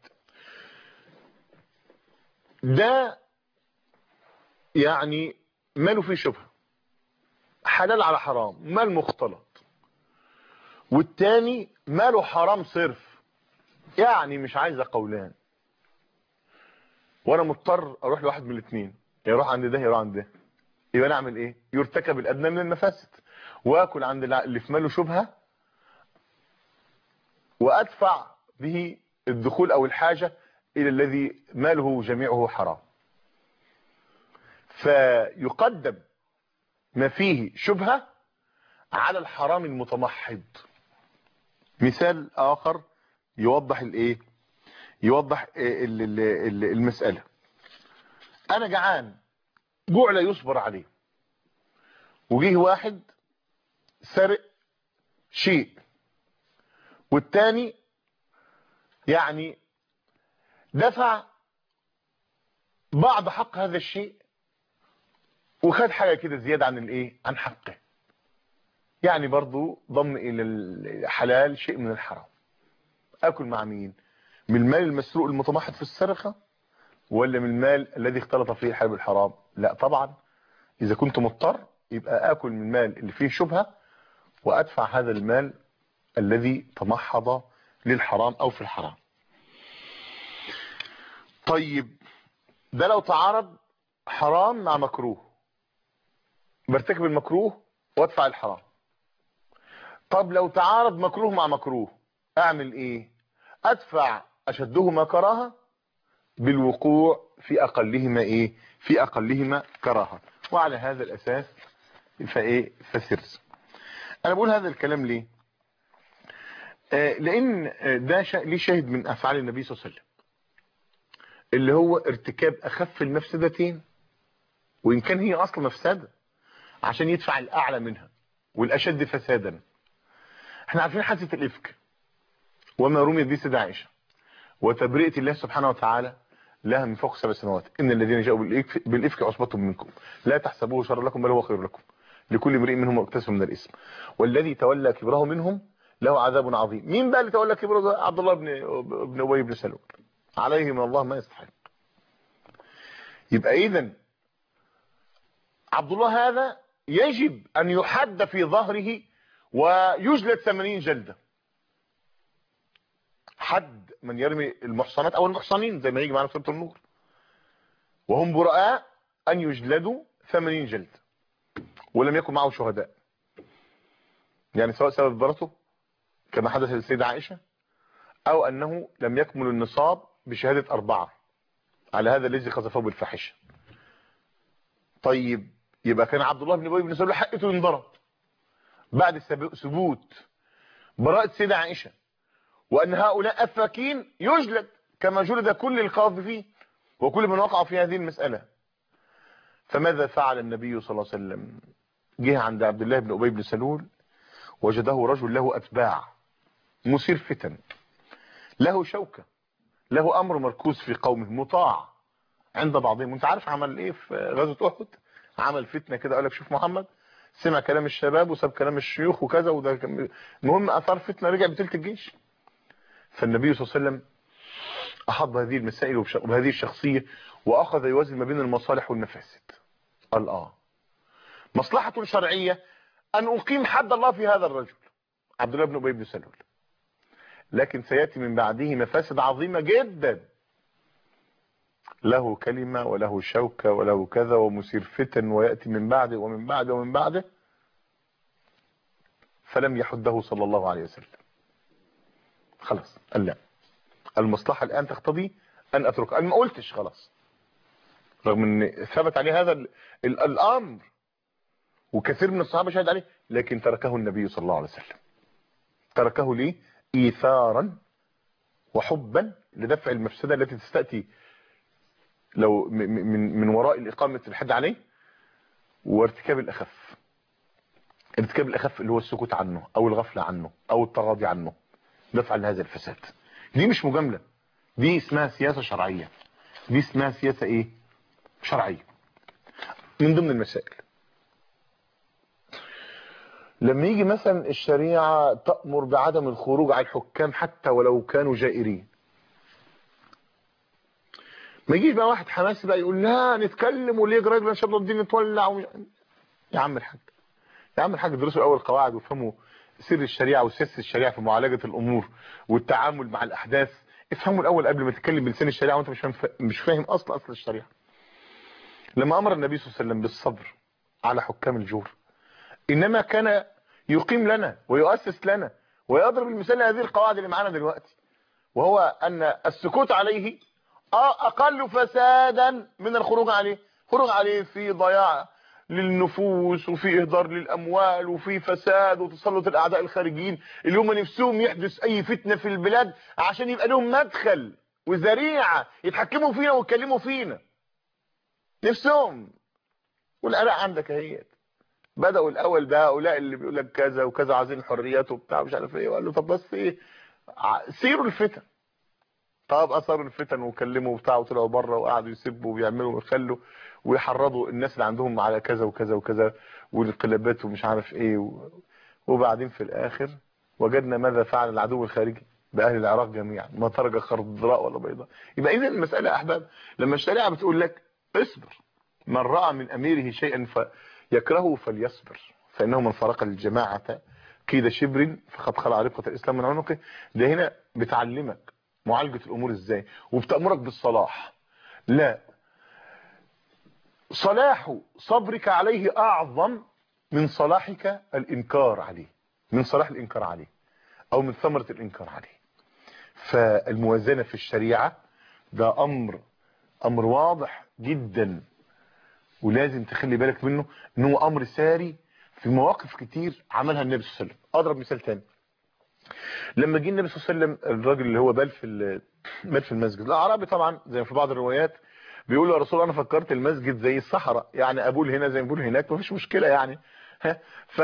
ده يعني ماله فيه شبهه حلال على حرام مال مختلط والتاني ماله حرام صرف يعني مش عايزه قولان وانا مضطر اروح لواحد من الاثنين يروح عند ده يروح عند ده يبقى انا اعمل ايه يرتكب الادنى من المفاسد واكل عند اللي في ماله شبهه وادفع به الدخول او الحاجه الى الذي ماله جميعه حرام فيقدم ما فيه شبهه على الحرام المتمحض مثال اخر يوضح الايه يوضح المساله انا جعان جوع لا يصبر عليه وجيه واحد سرق شيء والتاني يعني دفع بعض حق هذا الشيء وخد حاجة كده زيادة عن الايه عن حقه يعني برضو ضم الى الحلال شيء من الحرام اكل مع مين من المال المسروق المتمحض في السرقة ولا من المال الذي اختلط فيه الحلال بالحرام لا طبعا اذا كنت مضطر يبقى اكل من المال اللي فيه شبهة وادفع هذا المال الذي تمحض للحرام او في الحرام طيب ده لو تعارض حرام مع مكروه برتكب المكروه وادفع الحرام طب لو تعارض مكروه مع مكروه اعمل ايه ادفع اشدهما كراهه بالوقوع في اقلهما ايه في اقلهما كراهه وعلى هذا الاساس فايه فسرس انا بقول هذا الكلام ليه آه لان ده شا... ليه شاهد من افعال النبي صلى الله عليه وسلم اللي هو ارتكاب اخف المفسدتين وان كان هي اصلا مفسده عشان يدفع الاعلى منها والاشد فسادا احنا عارفين حادثه الافك وما رميت به سيدة عائشه وتبرئه الله سبحانه وتعالى لها من فوق سبع سنوات ان الذين جاءوا بالافك, بالإفك عصبه منكم لا تحسبوه شر لكم بل هو خير لكم لكل امرئ منهم اكتسب من الاسم والذي تولى كبره منهم له عذاب عظيم مين بقى اللي تولى كبره عبد الله بن بن ابي بن سلول عليه من الله ما يستحق يبقى اذا عبد الله هذا يجب ان يحد في ظهره ويجلد 80 جلده حد من يرمي المحصنات او المحصنين زي ما يجي معنا في سوره النور وهم براء ان يجلدوا 80 جلد ولم يكن معه شهداء يعني سواء سبب ضرته كما حدث للسيدة عائشة او انه لم يكمل النصاب بشهادة اربعة على هذا الذي قذفه بالفاحشه طيب يبقى كان عبد الله بن ابي بن سلول حقته ينضرب بعد ثبوت براءة السيدة عائشة وان هؤلاء افاكين يجلد كما جلد كل القاذفين وكل من وقع في هذه المسألة فماذا فعل النبي صلى الله عليه وسلم جه عند عبد الله بن ابي بن سلول وجده رجل له اتباع مثير فتن له شوكة له امر مركوز في قومه مطاع عند بعضهم انت عارف عمل ايه في غزوه احد عمل فتنة كده قال لك شوف محمد سمع كلام الشباب وساب كلام الشيوخ وكذا وده كان- المهم اثار فتنة رجع بتلت الجيش فالنبي صلى الله عليه وسلم احط بهذه المسائل وبش- وبهذه الشخصية واخذ يوازن ما بين المصالح والمفاسد قال اه مصلحة شرعية ان اقيم حد الله في هذا الرجل عبد الله بن ابي بن سلول لكن سياتي من بعده مفاسد عظيمة جدا له كلمة وله شوكة وله كذا ومثير فتن ويأتي من بعده ومن بعده ومن بعده فلم يحده صلى الله عليه وسلم خلاص قال لا المصلحة الآن تقتضي أن أترك أنا ما قلتش خلاص رغم أن ثبت عليه هذا ال ال الأمر وكثير من الصحابة شهد عليه لكن تركه النبي صلى الله عليه وسلم تركه ليه إيثارا وحبا لدفع المفسدة التي تستأتي لو م- م- من من وراء الإقامة الحد عليه وارتكاب الأخف ارتكاب الأخف اللي هو السكوت عنه أو الغفلة عنه أو التغاضي عنه دفعا لهذا الفساد دي مش مجاملة دي اسمها سياسة شرعية دي اسمها سياسة ايه شرعية من ضمن المسائل لما يجي مثلا الشريعة تأمر بعدم الخروج على الحكام حتى ولو كانوا جائرين ما يجيش بقى واحد حماسي بقى يقول لا نتكلم وليه يجرى ان شاء الله الدين نتولع ومش... يا عم الحاج يا عم الحاج درسوا الاول قواعد وافهموا سر الشريعه وسياسه الشريعه في معالجه الامور والتعامل مع الاحداث افهموا الاول قبل ما تتكلم بلسان الشريعه وانت مش فاهم مش فاهم اصل اصل الشريعه لما امر النبي صلى الله عليه وسلم بالصبر على حكام الجور انما كان يقيم لنا ويؤسس لنا ويضرب المثال هذه القواعد اللي معانا دلوقتي وهو ان السكوت عليه اقل فسادا من الخروج عليه خروج عليه في ضياع للنفوس وفي اهدار للاموال وفي فساد وتسلط الاعداء الخارجيين اللي هم نفسهم يحدث اي فتنه في البلاد عشان يبقى لهم مدخل وذريعه يتحكموا فينا ويتكلموا فينا نفسهم والعراق عندك اهيت بداوا الاول ده هؤلاء اللي بيقول لك كذا وكذا عايزين الحريات وبتاع مش عارف ايه وقال له طب بس ايه سيروا الفتن طب اثروا الفتن وكلموا وبتاع وطلعوا بره وقعدوا يسبوا ويعملوا ويخلوا ويحرضوا الناس اللي عندهم على كذا وكذا وكذا والانقلابات ومش عارف ايه و... وبعدين في الاخر وجدنا ماذا فعل العدو الخارجي باهل العراق جميعا ما ترك خضراء ولا بيضاء يبقى اذا المساله يا احباب لما الشريعه بتقول لك اصبر من راى من اميره شيئا فيكرهه فليصبر فانه من فرق الجماعه كيد شبر فقد خلع رقه الاسلام من عنقه ده هنا بتعلمك معالجه الامور ازاي وبتامرك بالصلاح لا صلاح صبرك عليه اعظم من صلاحك الانكار عليه من صلاح الانكار عليه او من ثمرة الانكار عليه فالموازنة في الشريعة ده امر امر واضح جدا ولازم تخلي بالك منه انه امر ساري في مواقف كتير عملها النبي صلى الله عليه وسلم اضرب مثال تاني لما جه النبي صلى الله عليه وسلم الراجل اللي هو بال في بال في المسجد الاعرابي طبعا زي في بعض الروايات بيقول يا رسول الله انا فكرت المسجد زي الصحراء يعني ابول هنا زي ما بقول هناك مفيش مشكله يعني ف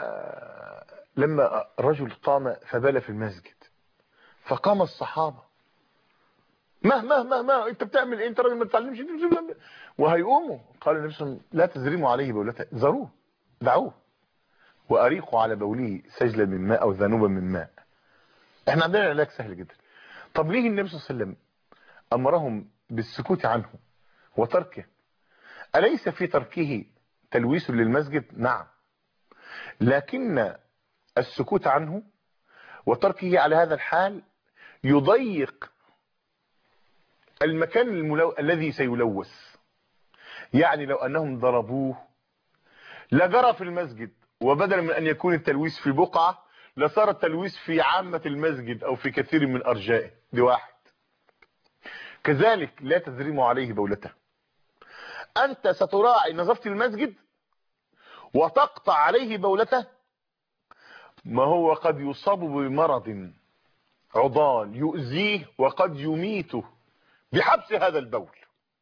لما رجل قام فبال في المسجد فقام الصحابه ما ما ما ما انت بتعمل ايه انت راجل ما تتعلمش وهيقوموا قال النبي صلى الله عليه وسلم لا تزرموا عليه بولته ذروه دعوه واريقوا على بوله سجلا من ماء او ذنوبا من ماء احنا عندنا علاج سهل جدا طب ليه النبي صلى الله عليه وسلم امرهم بالسكوت عنه وتركه أليس في تركه تلويث للمسجد نعم لكن السكوت عنه وتركه على هذا الحال يضيق المكان الملو... الذي سيلوث يعني لو أنهم ضربوه لجرى في المسجد وبدلا من أن يكون التلويث في بقعة لصار التلويث في عامة المسجد أو في كثير من أرجائه دي واحد كذلك لا تزرم عليه بولته أنت ستراعي نظافة المسجد وتقطع عليه بولته ما هو قد يصاب بمرض عضال يؤذيه وقد يميته بحبس هذا البول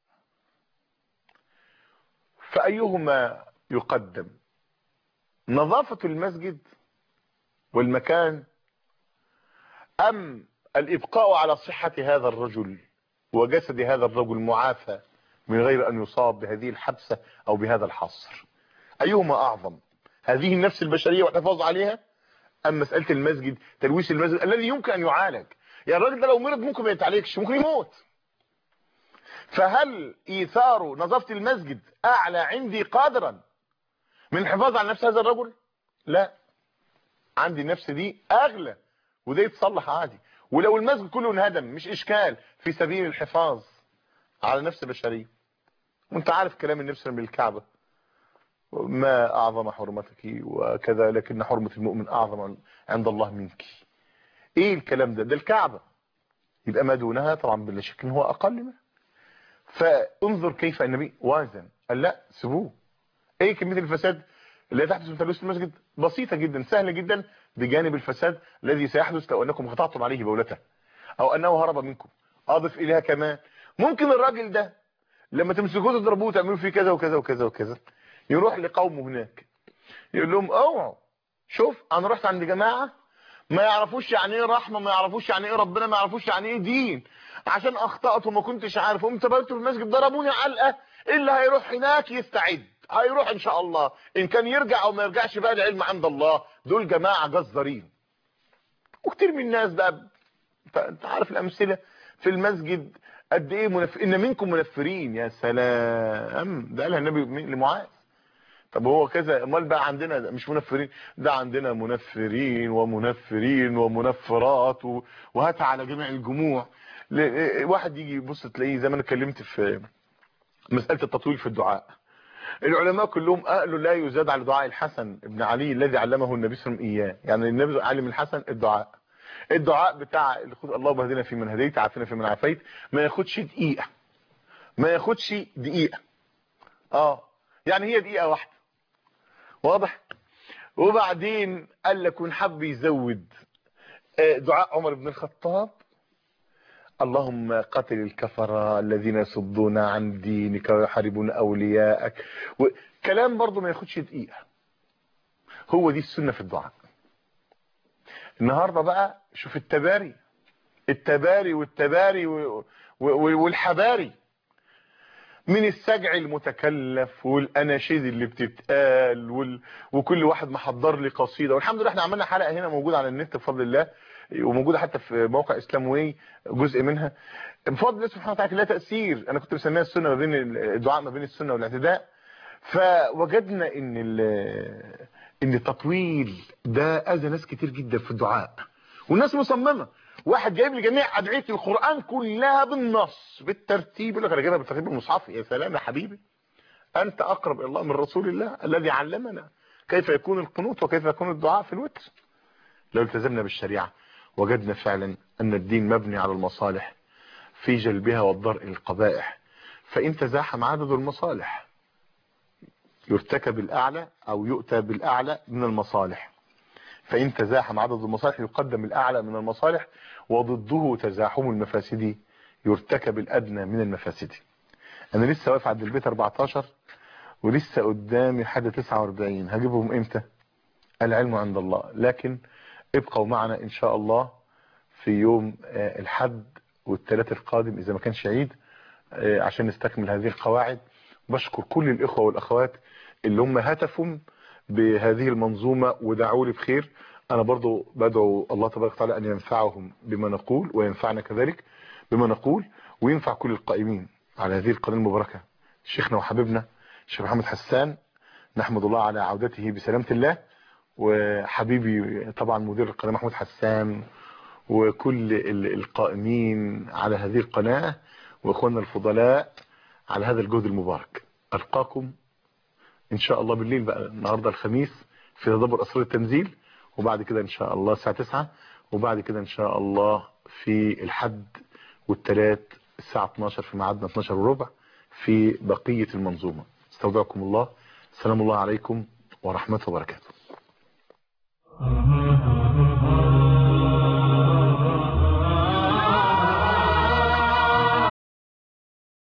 فأيهما يقدم نظافة المسجد والمكان أم الإبقاء على صحة هذا الرجل وجسد هذا الرجل معافى من غير أن يصاب بهذه الحبسة أو بهذا الحصر أيهما أعظم هذه النفس البشرية والحفاظ عليها أم مسألة المسجد تلويث المسجد الذي يمكن أن يعالج يعني الراجل ده لو مرض ممكن ما يتعالجش ممكن يموت فهل إيثار نظافة المسجد أعلى عندي قادرا من الحفاظ على نفس هذا الرجل لا عندي النفس دي أغلى وده يتصلح عادي ولو المسجد كله انهدم مش إشكال في سبيل الحفاظ على نفس البشرية وانت عارف كلام النفس من الكعبة ما أعظم حرمتك وكذا لكن حرمة المؤمن أعظم عند الله منك ايه الكلام ده ده الكعبة يبقى ما دونها طبعا بلا شك هو أقل منها فانظر كيف النبي وازن قال لا سيبوه ايه كمية الفساد اللي تحدث من تلوث المسجد بسيطة جدا سهلة جدا بجانب الفساد الذي سيحدث لو انكم قطعتم عليه بولته او انه هرب منكم اضف اليها كمان ممكن الراجل ده لما تمسكوه تضربوه تعملوا فيه كذا وكذا وكذا وكذا يروح لقومه هناك يقول لهم اوعوا شوف انا رحت عند جماعة ما يعرفوش يعني ايه رحمة ما يعرفوش يعني ايه ربنا ما يعرفوش يعني ايه دين عشان اخطأت وما كنتش عارف قمت بقيت في المسجد ضربوني علقة اللي هيروح هناك يستعد هيروح ان شاء الله ان كان يرجع او ما يرجعش بقى العلم عند الله دول جماعة جزارين وكتير من الناس بقى انت عارف الامثلة في المسجد قد ايه منف... ان منكم منفرين يا سلام ده قالها النبي لمعاذ طب هو كذا امال بقى عندنا مش منفرين ده عندنا منفرين ومنفرين ومنفرات و... وهات على جميع الجموع ل... واحد يجي يبص تلاقيه زي ما انا اتكلمت في مسألة التطويل في الدعاء العلماء كلهم قالوا لا يزاد على دعاء الحسن ابن علي الذي علمه النبي صلى الله عليه وسلم اياه يعني النبي علم الحسن الدعاء الدعاء بتاع اللهم اهدنا في من هديت عافنا في من عافيت ما ياخدش دقيقه ما ياخدش دقيقه اه يعني هي دقيقه واحده واضح وبعدين قال لك ونحب يزود دعاء عمر بن الخطاب اللهم قتل الكفرة الذين يصدون عن دينك ويحاربون أولياءك كلام برضه ما ياخدش دقيقة هو دي السنة في الدعاء النهاردة بقى شوف التباري التباري والتباري والحباري من السجع المتكلف والاناشيد اللي بتتقال وال... وكل واحد محضر لي قصيده والحمد لله احنا عملنا حلقه هنا موجوده على النت بفضل الله وموجوده حتى في موقع اسلام واي جزء منها بفضل الله سبحانه وتعالى لها تاثير انا كنت مسميها السنه ما بين الدعاء ما بين السنه والاعتداء فوجدنا ان ال... ان التطويل ده اذى ناس كتير جدا في الدعاء والناس مصممه واحد جايب لي جميع ادعيه القران كلها بالنص بالترتيب يقول لك انا جايبها بالترتيب المصحفي يا سلام يا حبيبي انت اقرب الى الله من رسول الله الذي علمنا كيف يكون القنوت وكيف يكون الدعاء في الوتر لو التزمنا بالشريعه وجدنا فعلا ان الدين مبني على المصالح في جلبها والضرء القبائح فان تزاحم عدد المصالح يرتكب الاعلى او يؤتى بالاعلى من المصالح فإن تزاحم عدد المصالح يقدم الأعلى من المصالح وضده تزاحم المفاسد يرتكب الأدنى من المفاسد أنا لسه واقف عند البيت 14 ولسه قدامي حد 49 هجيبهم إمتى العلم عند الله لكن ابقوا معنا إن شاء الله في يوم الحد والثلاث القادم إذا ما كانش عيد عشان نستكمل هذه القواعد بشكر كل الإخوة والأخوات اللي هم هتفوا بهذه المنظومة ودعوا لي بخير انا برضو بدعو الله تبارك وتعالى ان ينفعهم بما نقول وينفعنا كذلك بما نقول وينفع كل القائمين على هذه القناة المباركة شيخنا وحبيبنا الشيخ محمد حسان نحمد الله على عودته بسلامة الله وحبيبي طبعا مدير القناة محمود حسان وكل القائمين على هذه القناة واخواننا الفضلاء على هذا الجهد المبارك القاكم ان شاء الله بالليل بقى النهاردة الخميس في تدبر اسرار التنزيل وبعد كده ان شاء الله الساعة 9 وبعد كده ان شاء الله في الحد والثلاث الساعة 12 في ميعادنا 12 وربع في بقية المنظومة استودعكم الله سلام الله عليكم ورحمة وبركاته